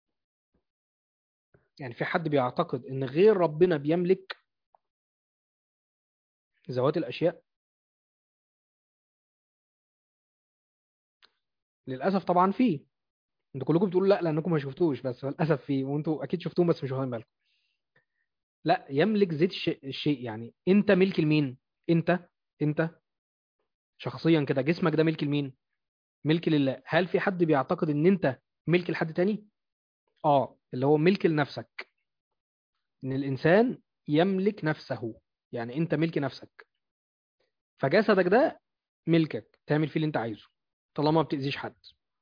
يعني في حد بيعتقد ان غير ربنا بيملك ذوات الاشياء للاسف طبعا فيه انتوا كلكم بتقولوا لا لانكم ما شفتوش بس للاسف فيه وانتوا اكيد شفتوه بس مش واخدين بالكم لا يملك زيت الشيء الشيء يعني انت ملك لمين انت انت شخصيا كده جسمك ده ملك لمين ملك لله هل في حد بيعتقد ان انت ملك لحد تاني اه اللي هو ملك لنفسك ان الانسان يملك نفسه يعني انت ملك نفسك فجسدك ده ملكك تعمل فيه اللي انت عايزه طالما ما بتأذيش حد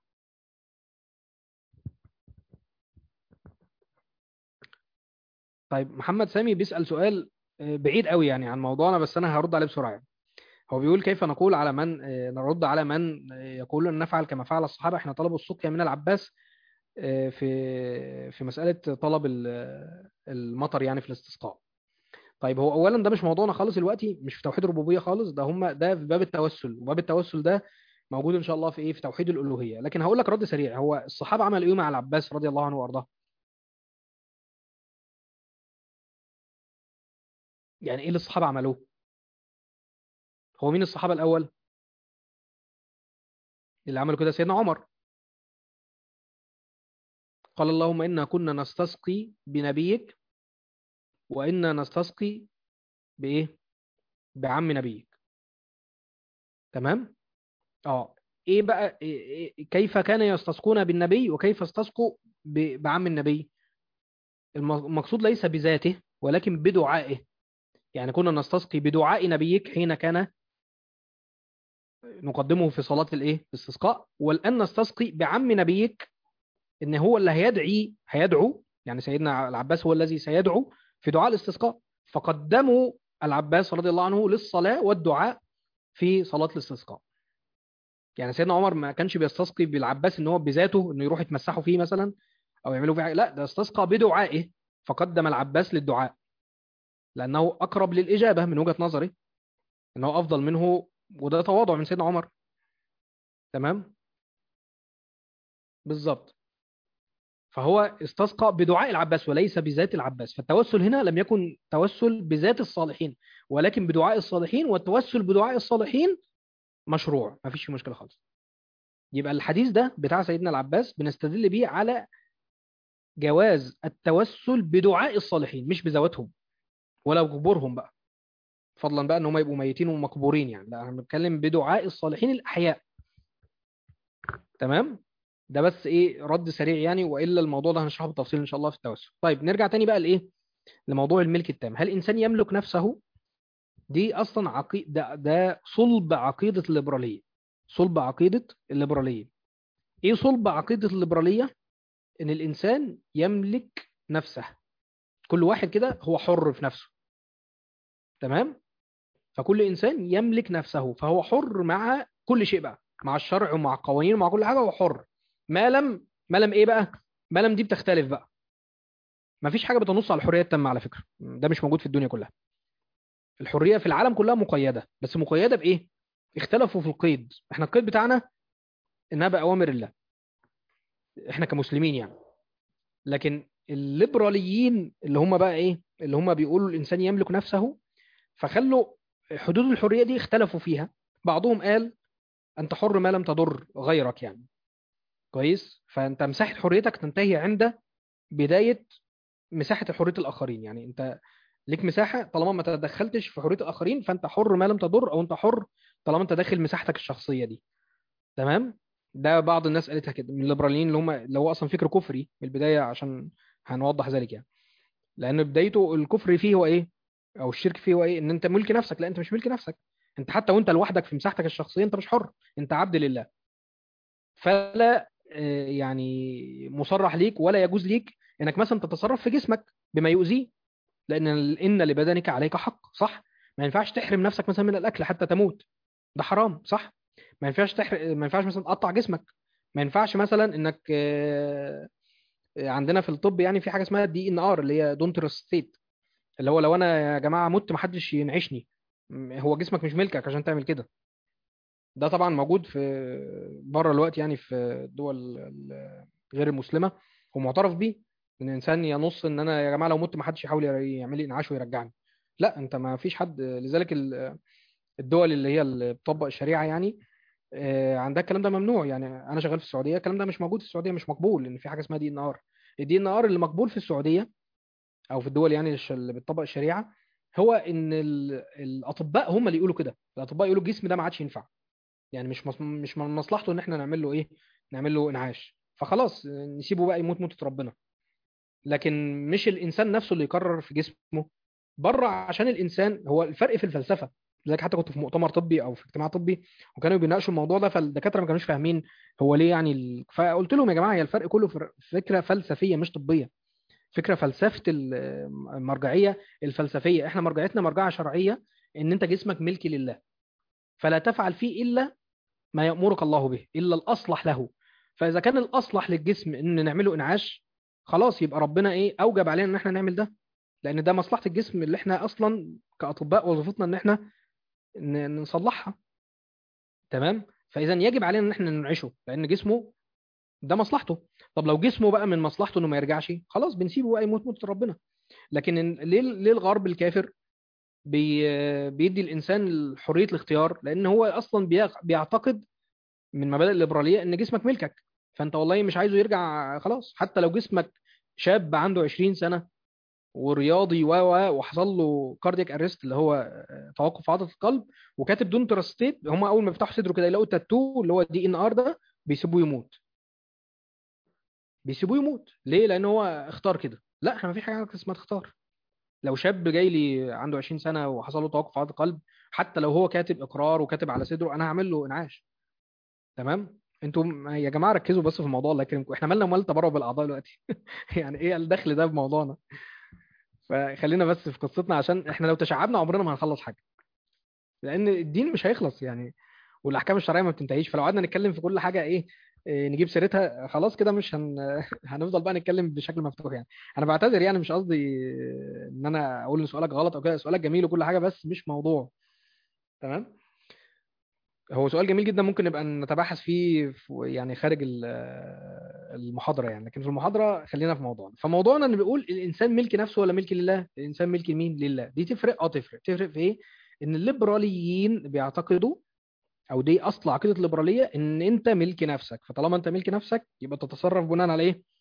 طيب محمد سامي بيسأل سؤال آه، بعيد قوي يعني عن موضوعنا بس انا هرد عليه بسرعة يعني. هو بيقول كيف نقول على من آه، نرد على من آه، يقول ان نفعل كما فعل الصحابة احنا طلبوا السقيا من العباس آه، في في مسألة طلب ال- المطر يعني في الاستسقاء طيب هو اولا ده مش موضوعنا خالص دلوقتي مش في توحيد الربوبيه خالص ده هم ده في باب التوسل وباب التوسل ده موجود ان شاء الله في ايه في توحيد الالوهيه لكن هقول لك رد سريع هو الصحابه عملوا ايه مع العباس رضي الله عنه وارضاه يعني ايه اللي الصحابه عملوه هو مين الصحابه الاول اللي عملوا كده سيدنا عمر قال اللهم انا كنا نستسقي بنبيك وانا نستسقي بايه بعم نبيك تمام اه ايه بقى إيه إيه كيف كان يستسقون بالنبي وكيف استسقوا ب- بعم النبي الم- المقصود ليس بذاته ولكن بدعائه يعني كنا نستسقي بدعاء نبيك حين كان نقدمه في صلاة الايه الاستسقاء والآن نستسقي بعم نبيك ان هو اللي هيدعي هيدعو يعني سيدنا العباس هو الذي سيدعو في دعاء الاستسقاء فقدموا العباس رضي الله عنه للصلاة والدعاء في صلاة الاستسقاء يعني سيدنا عمر ما كانش بيستسقي بالعباس ان هو بذاته انه يروح يتمسحوا فيه مثلا او يعملوا فيه حاجة لا ده استسقى بدعائه فقدم العباس للدعاء لانه اقرب للاجابه من وجهة نظري ان هو افضل منه وده تواضع من سيدنا عمر تمام بالظبط فهو استسقى بدعاء العباس وليس بذات العباس فالتوسل هنا لم يكن توسل بذات الصالحين ولكن بدعاء الصالحين والتوسل بدعاء الصالحين مشروع ما فيش فيه مشكلة خالص يبقى الحديث ده بتاع سيدنا العباس بنستدل بيه على جواز التوسل بدعاء الصالحين مش بذواتهم ولا قبورهم بقى فضلا بقى ان هم يبقوا ميتين ومقبورين يعني لا انا بتكلم بدعاء الصالحين الاحياء تمام ده بس ايه رد سريع يعني والا الموضوع ده هنشرحه بالتفصيل ان شاء الله في التوسل طيب نرجع تاني بقى لايه لموضوع الملك التام هل الانسان يملك نفسه دي اصلا عقيده ده, ده صلب عقيده الليبراليه صلب عقيده الليبراليه ايه صلب عقيده الليبراليه ان الانسان يملك نفسه كل واحد كده هو حر في نفسه تمام فكل انسان يملك نفسه فهو حر مع كل شيء بقى مع الشرع ومع القوانين ومع كل حاجه هو حر ما لم ما لم ايه بقى ما لم دي بتختلف بقى ما فيش حاجه بتنص على الحريه التامه على فكره ده مش موجود في الدنيا كلها الحريه في العالم كلها مقيده بس مقيده بايه اختلفوا في القيد احنا القيد بتاعنا انها باوامر الله احنا كمسلمين يعني لكن الليبراليين اللي هم بقى ايه اللي هم بيقولوا الانسان يملك نفسه فخلوا حدود الحريه دي اختلفوا فيها بعضهم قال انت حر ما لم تضر غيرك يعني كويس فانت مساحه حريتك تنتهي عند بدايه مساحه حريه الاخرين يعني انت ليك مساحه طالما ما تدخلتش في حريه الاخرين فانت حر ما لم تضر او انت حر طالما انت داخل مساحتك الشخصيه دي تمام ده بعض الناس قالتها كده من الليبراليين اللي هم اللي هو اصلا فكر كفري من البدايه عشان هنوضح ذلك يعني لان بدايته الكفر فيه هو ايه او الشرك فيه هو ايه ان انت ملك نفسك لا انت مش ملك نفسك انت حتى وانت لوحدك في مساحتك الشخصيه انت مش حر انت عبد لله فلا يعني مصرح ليك ولا يجوز ليك انك مثلا تتصرف في جسمك بما يؤذيه لان ان لبدنك عليك حق صح ما ينفعش تحرم نفسك مثلا من الاكل حتى تموت ده حرام صح ما ينفعش تحرم ما ينفعش مثلا تقطع جسمك ما ينفعش مثلا انك عندنا في الطب يعني في حاجه اسمها دي ان ار اللي هي دونت ستيت اللي هو لو انا يا جماعه مت محدش ينعشني هو جسمك مش ملكك عشان تعمل كده ده طبعا موجود في بره الوقت يعني في الدول غير المسلمه ومعترف بيه ان الانسان ينص ان انا يا جماعه لو مت ما حدش يحاول يعمل لي انعاش ويرجعني لا انت ما فيش حد لذلك الدول اللي هي اللي بتطبق الشريعه يعني عندها الكلام ده ممنوع يعني انا شغال في السعوديه الكلام ده مش موجود في السعوديه مش مقبول لان في حاجه اسمها دي ان ار الدي ان ار اللي مقبول في السعوديه او في الدول يعني اللي بتطبق الشريعه هو ان الاطباء هم اللي يقولوا كده الاطباء يقولوا الجسم ده ما عادش ينفع يعني مش مش من مصلحته ان احنا نعمل له ايه نعمل له انعاش فخلاص نسيبه بقى يموت موتة ربنا لكن مش الانسان نفسه اللي يقرر في جسمه بره عشان الانسان هو الفرق في الفلسفه لذلك حتى كنت في مؤتمر طبي او في اجتماع طبي وكانوا بيناقشوا الموضوع ده فالدكاتره ما كانوش فاهمين هو ليه يعني ال... فقلت لهم يا جماعه هي الفرق كله في فكره فلسفيه مش طبيه فكره فلسفه المرجعيه الفلسفيه احنا مرجعيتنا مرجعه شرعيه ان انت جسمك ملكي لله فلا تفعل فيه الا ما يامرك الله به الا الاصلح له فاذا كان الاصلح للجسم ان نعمله انعاش خلاص يبقى ربنا ايه اوجب علينا ان احنا نعمل ده لان ده مصلحه الجسم اللي احنا اصلا كاطباء وظيفتنا ان احنا نصلحها تمام فاذا يجب علينا ان احنا ننعشه لان جسمه ده مصلحته طب لو جسمه بقى من مصلحته انه ما يرجعش خلاص بنسيبه بقى يموت موت ربنا لكن ليه ليه الغرب الكافر بي بيدي الانسان حريه الاختيار لان هو اصلا بيعتقد من مبادئ الليبراليه ان جسمك ملكك فانت والله مش عايزه يرجع خلاص حتى لو جسمك شاب عنده 20 سنه ورياضي و وحصل له كاردياك ارست اللي هو توقف عضله القلب وكاتب دون تراستيت هم اول ما يفتحوا صدره كده يلاقوا التاتو اللي هو دي ان ار ده بيسيبوه يموت بيسيبوه يموت ليه لان هو اختار كده لا احنا ما فيش حاجه اسمها تختار لو شاب جاي لي عنده 20 سنه وحصل له توقف عضله قلب حتى لو هو كاتب اقرار وكاتب على صدره انا هعمل له انعاش تمام انتم يا جماعه ركزوا بس في الموضوع الله يكرمكم احنا مالنا ومال تبرع بالاعضاء دلوقتي يعني ايه الدخل ده بموضوعنا فخلينا بس في قصتنا عشان احنا لو تشعبنا عمرنا ما هنخلص حاجه لان الدين مش هيخلص يعني والاحكام الشرعيه ما بتنتهيش فلو قعدنا نتكلم في كل حاجه ايه, إيه نجيب سيرتها خلاص كده مش هن... هنفضل بقى نتكلم بشكل مفتوح يعني انا بعتذر يعني مش قصدي ان انا اقول ان سؤالك غلط او كده سؤالك جميل وكل حاجه بس مش موضوع تمام هو سؤال جميل جدا ممكن نبقى نتباحث فيه في يعني خارج ال- المحاضرة يعني لكن في المحاضرة خلينا في موضوعنا فموضوعنا ان بيقول الانسان ملك نفسه ولا ملك لله الانسان ملك لمين لله دي تفرق اه تفرق تفرق في ايه ان الليبراليين بيعتقدوا او دي اصل عقيدة الليبرالية ان انت ملك نفسك فطالما انت ملك نفسك يبقى تتصرف بناء على ايه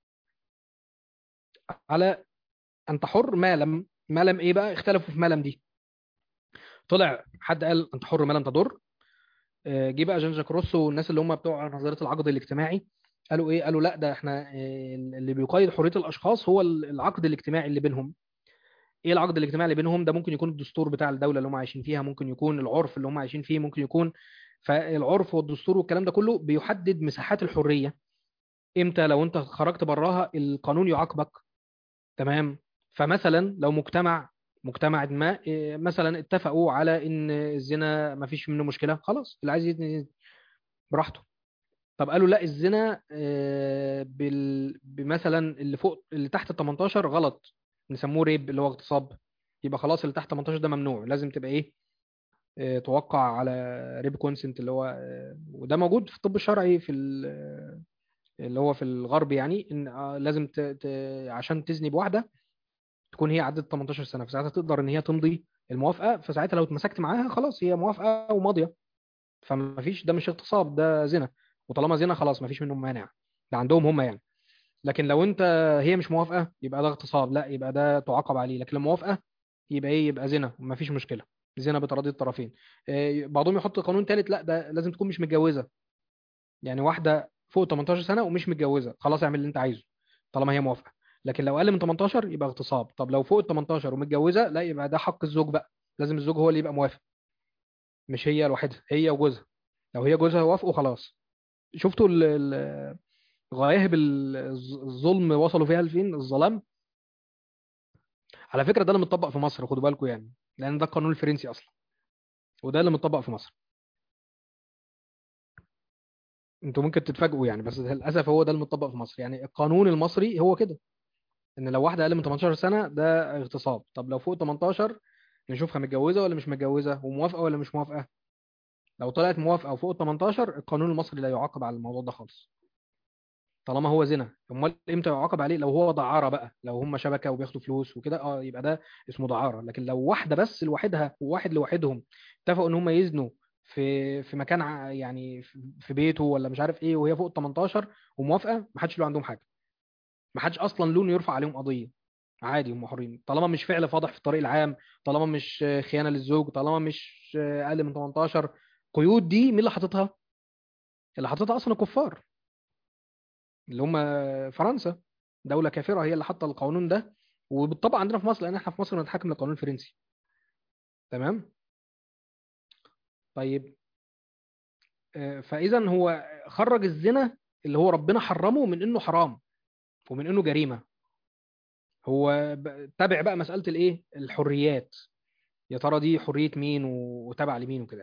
على انت حر ما لم ما لم ايه بقى اختلفوا في ما لم دي طلع حد قال انت حر ما لم تضر آه، جه بقى جان جاك روسو والناس اللي هم بتوع نظريه العقد الاجتماعي قالوا ايه قالوا لا ده احنا آه، اللي بيقيد حريه الاشخاص هو العقد الاجتماعي اللي بينهم ايه العقد الاجتماعي اللي بينهم ده ممكن يكون الدستور بتاع الدوله اللي هم عايشين فيها ممكن يكون العرف اللي هم عايشين فيه ممكن يكون فالعرف والدستور والكلام ده كله بيحدد مساحات الحريه امتى لو انت خرجت براها القانون يعاقبك تمام فمثلا لو مجتمع مجتمع ما إيه، مثلا اتفقوا على ان الزنا ما فيش منه مشكله خلاص اللي عايز يزني يزني براحته طب قالوا لا الزنا آه، بال... بمثلا اللي فوق اللي تحت ال 18 غلط نسموه ريب اللي هو اغتصاب يبقى خلاص اللي تحت 18 ده ممنوع لازم تبقى ايه آه، توقع على ريب كونسنت اللي هو آه، وده موجود في الطب الشرعي في ال- اللي هو في الغرب يعني ان آه، لازم ت... ت... عشان تزني بواحده تكون هي عدت 18 سنه فساعتها تقدر ان هي تمضي الموافقه فساعتها لو اتمسكت معاها خلاص هي موافقه وماضيه فما فيش ده مش اغتصاب ده زنا وطالما زنا خلاص ما فيش منه مانع ده عندهم هم يعني لكن لو انت هي مش موافقه يبقى ده اغتصاب لا يبقى ده تعاقب عليه لكن لو موافقه يبقى ايه يبقى زنا ما فيش مشكله زنا بتراضي الطرفين إيه، بعضهم يحط قانون ثالث لا ده لازم تكون مش متجوزه يعني واحده فوق 18 سنه ومش متجوزه خلاص اعمل اللي انت عايزه طالما هي موافقه لكن لو اقل من 18 يبقى اغتصاب طب لو فوق ال 18 ومتجوزه لا يبقى ده حق الزوج بقى لازم الزوج هو اللي يبقى موافق مش هي لوحدها هي وجوزها لو هي جوزها وافقوا خلاص شفتوا ال- ال- غوايب ال- الظ- الظلم وصلوا فيها لفين الظلام على فكره ده اللي متطبق في مصر خدوا بالكم يعني لان ده القانون الفرنسي اصلا وده اللي متطبق في مصر انتوا ممكن تتفاجئوا يعني بس للاسف هو ده اللي متطبق في مصر يعني القانون المصري هو كده ان لو واحده اقل من 18 سنه ده اغتصاب طب لو فوق 18 نشوفها متجوزه ولا مش متجوزه وموافقه ولا مش موافقه لو طلعت موافقه وفوق ال 18 القانون المصري لا يعاقب على الموضوع ده خالص طالما هو زنا امال امتى يعاقب عليه لو هو دعاره بقى لو هم شبكه وبياخدوا فلوس وكده اه يبقى ده اسمه دعاره لكن لو واحده بس لوحدها وواحد لوحدهم اتفقوا ان هم يزنوا في في مكان ع- يعني في في بيته ولا مش عارف ايه وهي فوق ال 18 وموافقه ما حدش له عندهم حاجه ما حدش اصلا لون يرفع عليهم قضيه عادي هم حرين طالما مش فعل فاضح في الطريق العام طالما مش خيانه للزوج طالما مش اقل من 18 قيود دي مين اللي حاططها اللي حاططها اصلا الكفار اللي هم فرنسا دولة كافرة هي اللي حاطة القانون ده وبالطبع عندنا في مصر لأن احنا في مصر بنتحكم للقانون الفرنسي تمام طيب آه، فإذا هو خرج الزنا اللي هو ربنا حرمه من إنه حرام ومن إنه جريمة هو ب- تابع بقى مسألة الإيه الحريات يا ترى دي حرية مين و- وتابع لمين وكده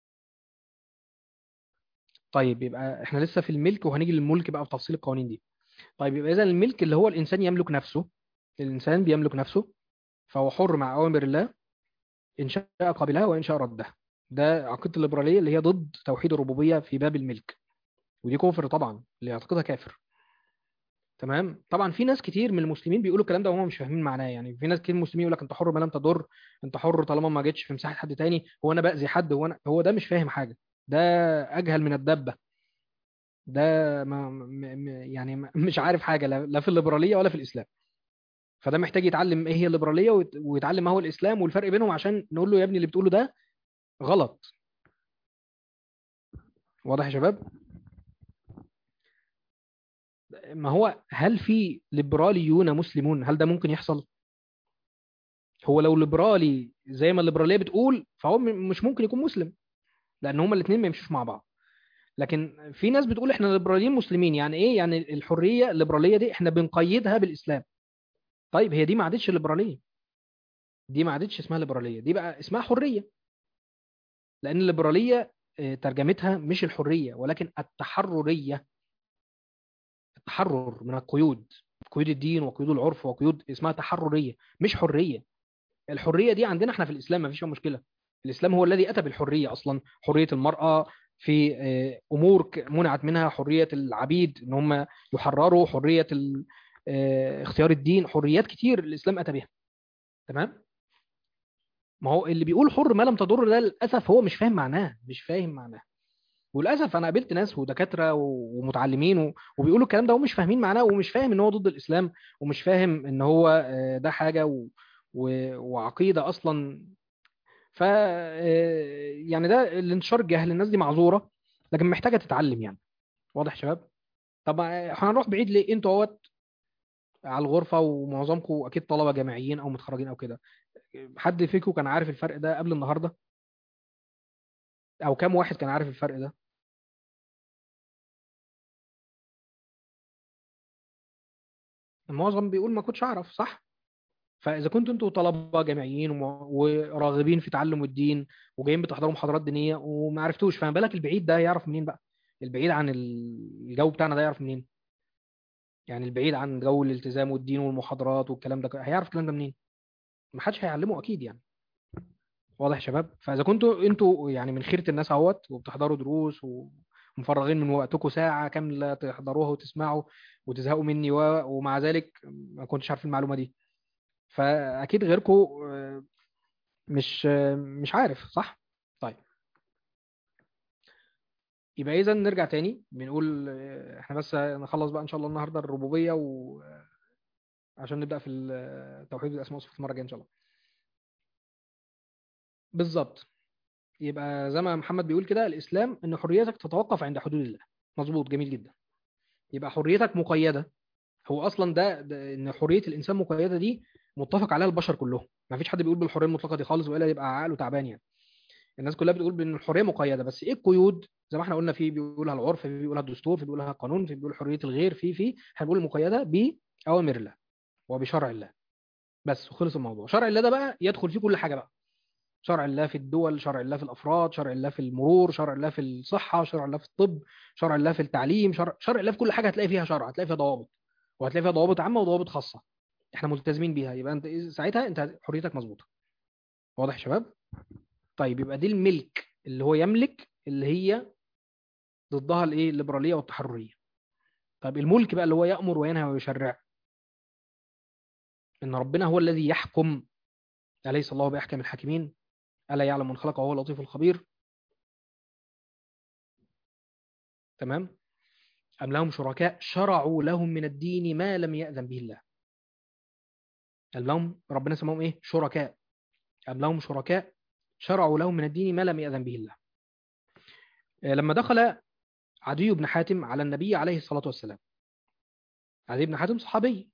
طيب يبقى احنا لسه في الملك وهنيجي للملك بقى بتفصيل القوانين دي طيب يبقى إذا الملك اللي هو الإنسان يملك نفسه الإنسان بيملك نفسه فهو حر مع أوامر الله إن شاء قبلها وإن شاء ردها ده عقيدة الليبرالية اللي هي ضد توحيد الربوبية في باب الملك ودي كفر طبعا اللي يعتقدها كافر تمام طبعا في ناس كتير من المسلمين بيقولوا الكلام ده وهم مش فاهمين معناه يعني في ناس كتير من المسلمين يقول لك انت حر ما لم تضر انت حر طالما ما جيتش في مساحة حد تاني هو انا باذي حد هو انا هو ده مش فاهم حاجة ده اجهل من الدبة ده ما م... م... يعني ما- مش عارف حاجة لا لا في الليبرالية ولا في الاسلام فده محتاج يتعلم ايه هي الليبرالية ويت- ويتعلم ما هو الاسلام والفرق بينهم عشان نقول له يا ابني اللي بتقوله ده غلط واضح يا شباب ما هو هل في ليبراليون مسلمون هل ده ممكن يحصل هو لو ليبرالي زي ما الليبراليه بتقول فهو م- مش ممكن يكون مسلم لان هما الاثنين ما يمشوش مع بعض لكن في ناس بتقول احنا ليبراليين مسلمين يعني ايه يعني الحريه الليبراليه دي احنا بنقيدها بالاسلام طيب هي دي ما عادتش ليبراليه دي ما عادتش اسمها ليبراليه دي بقى اسمها حريه لان الليبراليه آه، ترجمتها مش الحريه ولكن التحرريه التحرر من القيود قيود الدين وقيود العرف وقيود اسمها تحرريه مش حريه الحريه دي عندنا احنا في الاسلام ما فيش فيها مشكله الاسلام هو الذي اتى بالحريه اصلا حريه المراه في آه، امور ك- منعت منها حريه العبيد ان هم يحرروا حريه ال- آه، اختيار الدين حريات كتير الاسلام اتى بها تمام ما هو اللي بيقول حر ما لم تضر ده للاسف هو مش فاهم معناه مش فاهم معناه وللاسف انا قابلت ناس ودكاتره و- ومتعلمين و- وبيقولوا الكلام ده ومش فاهمين معناه ومش فاهم ان هو ضد الاسلام ومش فاهم ان هو آه، ده حاجه و... و... وعقيده اصلا ف آه، يعني ده الانتشار الجهل الناس دي معذوره لكن محتاجه تتعلم يعني واضح يا شباب طب آه، احنا هنروح بعيد ليه انتوا اهوت على الغرفه ومعظمكم اكيد طلبه جامعيين او متخرجين او كده حد فيكم كان عارف الفرق ده قبل النهارده او كام واحد كان عارف الفرق ده المعظم بيقول ما كنتش اعرف صح فاذا كنتوا انتوا طلبه جامعيين وم- وراغبين في تعلم الدين وجايين بتحضروا محاضرات دينيه وما عرفتوش فما بالك البعيد ده يعرف منين بقى البعيد عن الجو بتاعنا ده يعرف منين يعني البعيد عن جو الالتزام والدين والمحاضرات والكلام ده هيعرف الكلام ده منين ما حدش هيعلمه اكيد يعني واضح يا شباب فاذا كنتوا انتوا يعني من خيره الناس اهوت وبتحضروا دروس ومفرغين من وقتكم ساعه كامله تحضروها وتسمعوا وتزهقوا مني و... ومع ذلك ما كنتش عارف المعلومه دي فاكيد غيركم آه، مش آه، مش عارف صح طيب يبقى اذا نرجع تاني بنقول آه، احنا بس نخلص بقى ان شاء الله النهارده الربوبيه وعشان نبدا في التوحيد الاسماء والصفات المره الجايه ان شاء الله بالظبط يبقى زي ما محمد بيقول كده الاسلام ان حريتك تتوقف عند حدود الله مظبوط جميل جدا يبقى حريتك مقيده هو اصلا ده, ده ان حريه الانسان مقيده دي متفق عليها البشر كلهم ما فيش حد بيقول بالحريه المطلقه دي خالص والا يبقى عقله تعبان يعني الناس كلها بتقول بان الحريه مقيده بس ايه القيود زي ما احنا قلنا في بيقولها العرف في بيقولها الدستور في بيقولها القانون في بيقول حريه الغير في في احنا بنقول المقيده باوامر الله وبشرع الله بس وخلص الموضوع شرع الله ده بقى يدخل فيه كل حاجه بقى شرع الله في الدول شرع الله في الافراد شرع الله في المرور شرع الله في الصحه شرع الله في الطب شرع الله في التعليم شرع, شرع الله في كل حاجه هتلاقي فيها شرع هتلاقي فيها ضوابط وهتلاقي فيها ضوابط عامه وضوابط خاصه احنا ملتزمين بيها يبقى انت ساعتها انت حريتك مظبوطه واضح يا شباب طيب يبقى دي الملك اللي هو يملك اللي هي ضدها الايه الليبراليه والتحرريه طيب الملك بقى اللي هو يأمر وينهى ويشرع ان ربنا هو الذي يحكم أليس الله بأحكم الحاكمين ألا يعلم من خلق وهو اللطيف الخبير تمام أم لهم شركاء شرعوا لهم من الدين ما لم يأذن به الله أم لهم ربنا سماهم إيه شركاء أم لهم شركاء شرعوا لهم من الدين ما لم يأذن به الله آه، لما دخل عدي بن حاتم على النبي عليه الصلاة والسلام عدي بن حاتم صحابي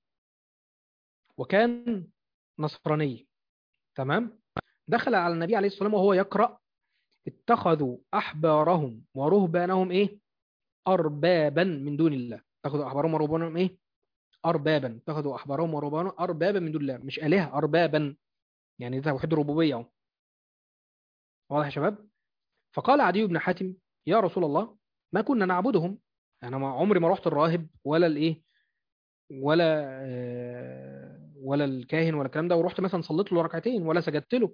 وكان نصراني تمام دخل على النبي عليه الصلاة والسلام وهو يقرأ اتخذوا أحبارهم ورهبانهم إيه أربابا من دون الله اتخذوا أحبارهم ورهبانهم إيه أربابا اتخذوا أحبارهم ورهبانهم أربابا من دون الله مش آلهة أربابا يعني ده توحيد الربوبية أهو واضح يا شباب فقال عدي بن حاتم يا رسول الله ما كنا نعبدهم انا ما عمري ما رحت الراهب ولا الايه ولا آه، ولا الكاهن ولا الكلام ده ورحت مثلا صليت له ركعتين ولا سجدت له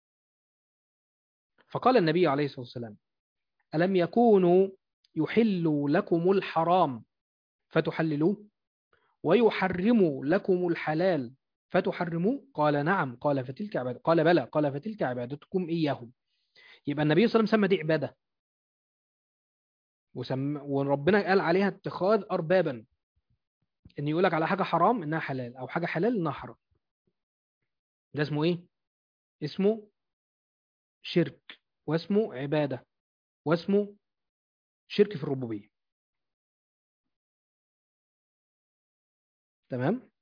فقال النبي عليه الصلاة والسلام ألم يكونوا يحلوا لكم الحرام فتحللوه ويحرموا لكم الحلال فتحرموه قال نعم قال فتلك عبادة قال بلى قال فتلك عبادتكم إياهم يبقى النبي صلى الله عليه وسلم سمى دي عبادة وسم... وربنا قال عليها اتخاذ أربابا إن يقول لك على حاجة حرام إنها حلال أو حاجة حلال إنها حرام ده اسمه إيه؟ اسمه شرك واسمه عبادة واسمه شرك في الربوبية تمام؟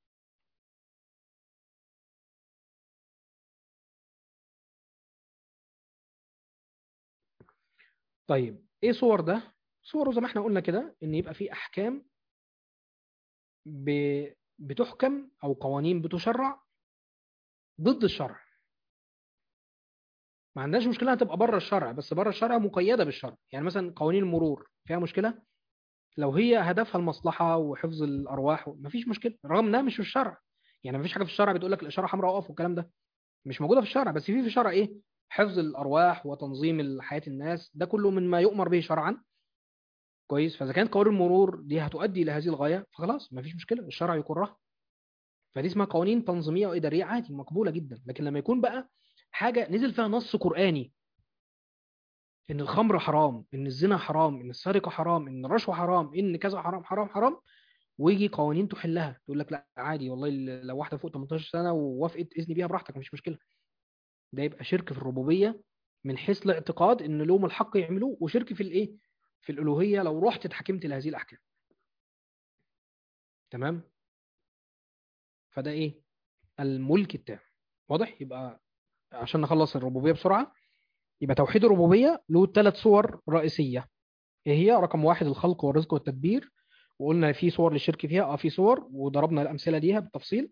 طيب ايه صور ده صوره زي ما احنا قلنا كده ان يبقى في احكام ب... بتحكم او قوانين بتشرع ضد الشرع ما عندناش مشكله هتبقى بره الشرع بس بره الشرع مقيده بالشرع يعني مثلا قوانين المرور فيها مشكله لو هي هدفها المصلحه وحفظ الارواح مفيش مشكله رغم انها مش في الشرع يعني مفيش حاجه في الشرع بتقول لك الاشاره حمراء اقف والكلام ده مش موجوده في الشرع بس في في الشرع ايه حفظ الارواح وتنظيم حياه الناس ده كله مما يؤمر به شرعا كويس فاذا كانت قوانين المرور دي هتؤدي الى هذه الغايه فخلاص مفيش مشكله الشرع يقرها فدي اسمها قوانين تنظيميه واداريه عادي مقبوله جدا لكن لما يكون بقى حاجه نزل فيها نص قراني ان الخمر حرام ان الزنا حرام ان السرقه حرام ان الرشوه حرام ان كذا حرام حرام حرام ويجي قوانين تحلها تقول لك لا عادي والله لو واحده فوق 18 سنه ووافقت اذني بيها براحتك مفيش مشكله ده يبقى شرك في الربوبيه من حيث الاعتقاد ان لهم الحق يعملوه وشرك في الايه في الالوهيه لو رحت اتحكمت لهذه الاحكام تمام فده ايه الملك التام واضح يبقى عشان نخلص الربوبيه بسرعه يبقى توحيد الربوبيه له ثلاث صور رئيسيه ايه هي رقم واحد الخلق والرزق والتدبير وقلنا في صور للشرك فيها اه في صور وضربنا الامثله ليها بالتفصيل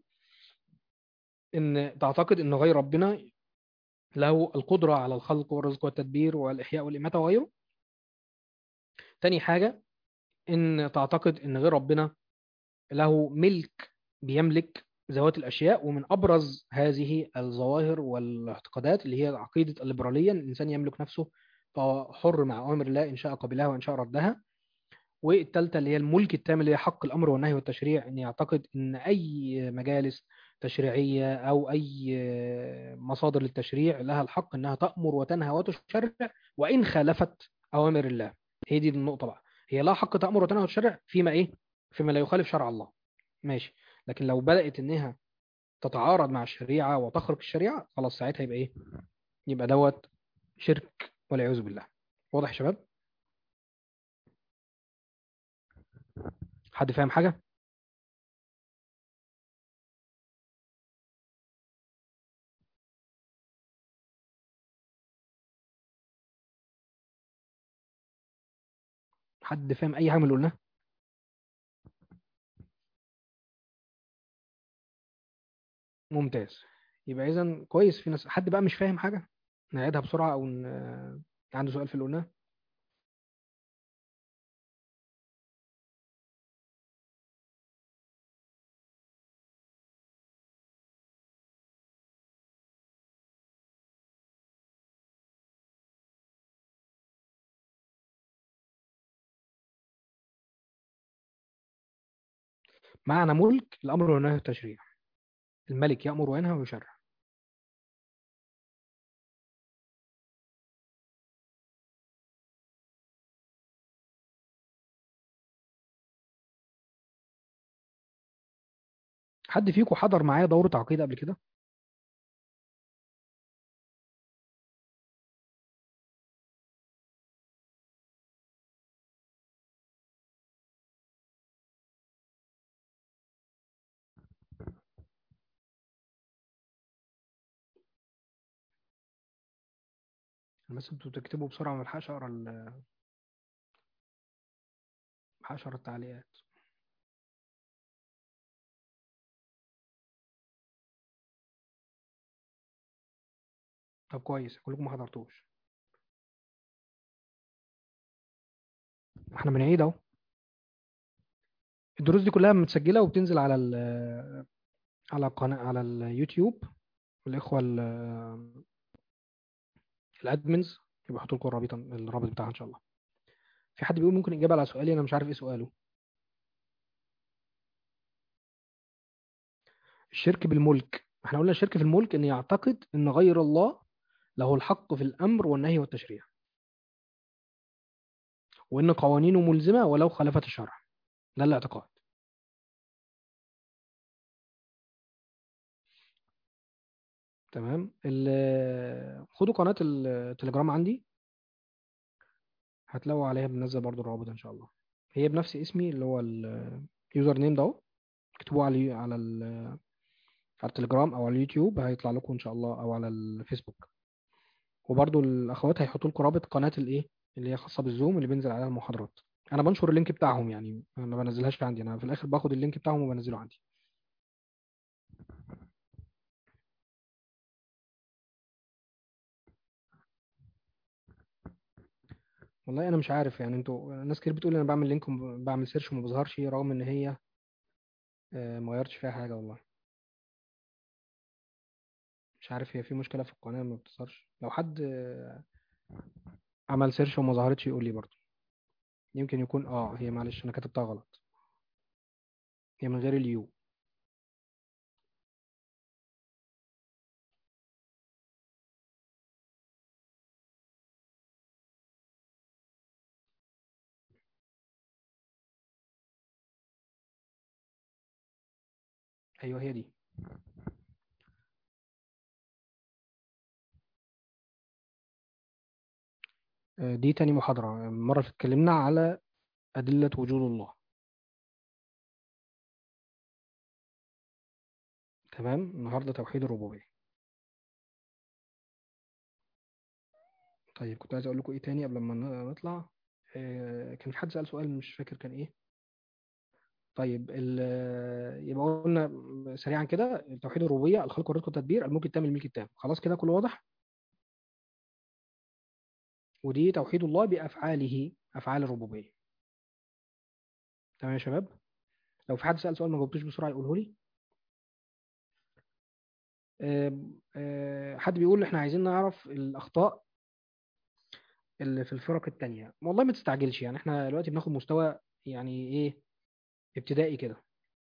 ان تعتقد ان غير ربنا له القدره على الخلق والرزق والتدبير والاحياء والاماته وغيره تاني حاجه ان تعتقد ان غير ربنا له ملك بيملك ذوات الاشياء ومن ابرز هذه الظواهر والاعتقادات اللي هي عقيده الليبراليه ان الانسان يملك نفسه فهو حر مع اوامر الله ان شاء قبلها وان شاء ردها والثالثه اللي هي الملك التام اللي هي حق الامر والنهي والتشريع ان يعتقد ان اي مجالس تشريعيه او اي مصادر للتشريع لها الحق انها تامر وتنهى وتشرع وان خالفت اوامر الله هي دي النقطه بقى هي لا حق تامر وتنهى وتشرع فيما ايه فيما لا يخالف شرع الله ماشي لكن لو بدات انها تتعارض مع الشريعه وتخرق الشريعه خلاص ساعتها يبقى ايه يبقى دوت شرك والعياذ بالله واضح يا شباب حد فاهم حاجة؟ حد فاهم أي حاجة من اللي قلناها؟ ممتاز يبقى إذا كويس في ناس حد بقى مش فاهم حاجة نعيدها بسرعة أو ن... عنده سؤال في اللي قلناه معنى ملك الأمر والنهي والتشريع الملك يأمر وينهى ويشرع حد فيكم حضر معايا دورة عقيدة قبل كده؟ بس انتوا تكتبوا بسرعة ما بلحقش اقرا ال ما بلحقش اقرا التعليقات طب كويس كلكم ما حضرتوش احنا بنعيد اهو الدروس دي كلها متسجلة وبتنزل على ال على قناة على اليوتيوب الإخوة ال- الأدمنز يبقى يحطوا لكم الرابط الرابط بتاعها إن شاء الله في حد بيقول ممكن إجابة على سؤالي أنا مش عارف إيه سؤاله الشرك بالملك احنا قلنا الشرك في الملك ان يعتقد ان غير الله له الحق في الامر والنهي والتشريع وان قوانينه ملزمه ولو خالفت الشرع ده الاعتقاد تمام ال- خدوا قناه التليجرام عندي هتلاقوا عليها بنزل برضو الروابط ان شاء الله هي بنفس اسمي اللي هو اليوزر نيم ده اهو اكتبوه على على ال- على التليجرام او على اليوتيوب هيطلع لكم ان شاء الله او على الفيسبوك وبرضو الاخوات هيحطوا لكم رابط قناه الايه اللي هي خاصه بالزوم اللي بينزل عليها المحاضرات انا بنشر اللينك بتاعهم يعني أنا ما بنزلهاش في عندي انا في الاخر باخد اللينك بتاعهم وبنزله عندي والله انا مش عارف يعني انتوا ناس كتير بتقول انا بعمل لينك وبعمل سيرش وما بظهرش رغم ان هي آه، ما غيرتش فيها حاجه والله مش عارف هي في مشكلة في القناة ما بتظهرش لو حد آه، عمل سيرش وما ظهرتش يقول لي برضه يمكن يكون اه هي معلش انا كتبتها غلط هي من غير اليو ايوه هي دي آه، دي تاني محاضرة المرة اللي اتكلمنا على أدلة وجود الله تمام النهاردة توحيد الربوبية طيب كنت عايز أقول لكم إيه تاني قبل ما ن- نطلع آه، كان في حد سأل سؤال مش فاكر كان إيه طيب ال- يبقى قلنا سريعا كده توحيد الربوبية الخلق والرزق والتدبير الملك التام الملك التام خلاص كده كله واضح ودي توحيد الله بأفعاله أفعال الربوبية تمام يا شباب لو في حد سأل سؤال ما جاوبتوش بسرعة يقوله لي آم، آه، حد بيقول احنا عايزين نعرف الأخطاء اللي في الفرق التانية والله ما تستعجلش يعني احنا دلوقتي بناخد مستوى يعني ايه ابتدائي كده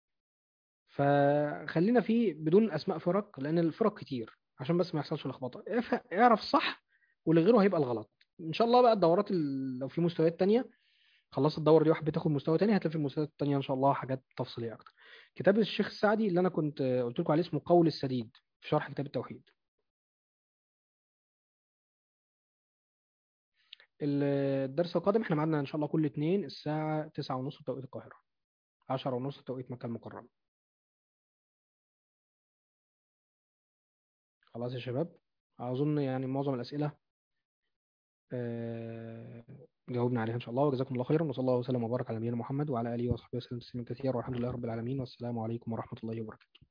فخلينا فيه بدون اسماء فرق لان الفرق كتير عشان بس ما يحصلش لخبطه اف- اعرف الصح واللي غيره هيبقى الغلط ان شاء الله بقى الدورات ال- لو في مستويات تانية خلصت الدورة دي واحد بتاخد مستوى تاني هتلاقي في المستويات التانية ان شاء الله حاجات تفصيلية اكتر كتاب الشيخ السعدي اللي انا كنت آه، قلت لكم عليه اسمه قول السديد في شرح كتاب التوحيد ال- الدرس القادم احنا معانا ان شاء الله كل اتنين الساعة تسعة ونص بتوقيت القاهرة عشرة ونص بتوقيت مكة المكرمة خلاص يا شباب أظن يعني معظم الأسئلة آه، جاوبنا عليها إن شاء الله وجزاكم الله خيرا وصلى الله وسلم وبارك على نبينا محمد وعلى آله وصحبه وسلم تسليما كثيرا والحمد لله رب العالمين والسلام عليكم ورحمة الله وبركاته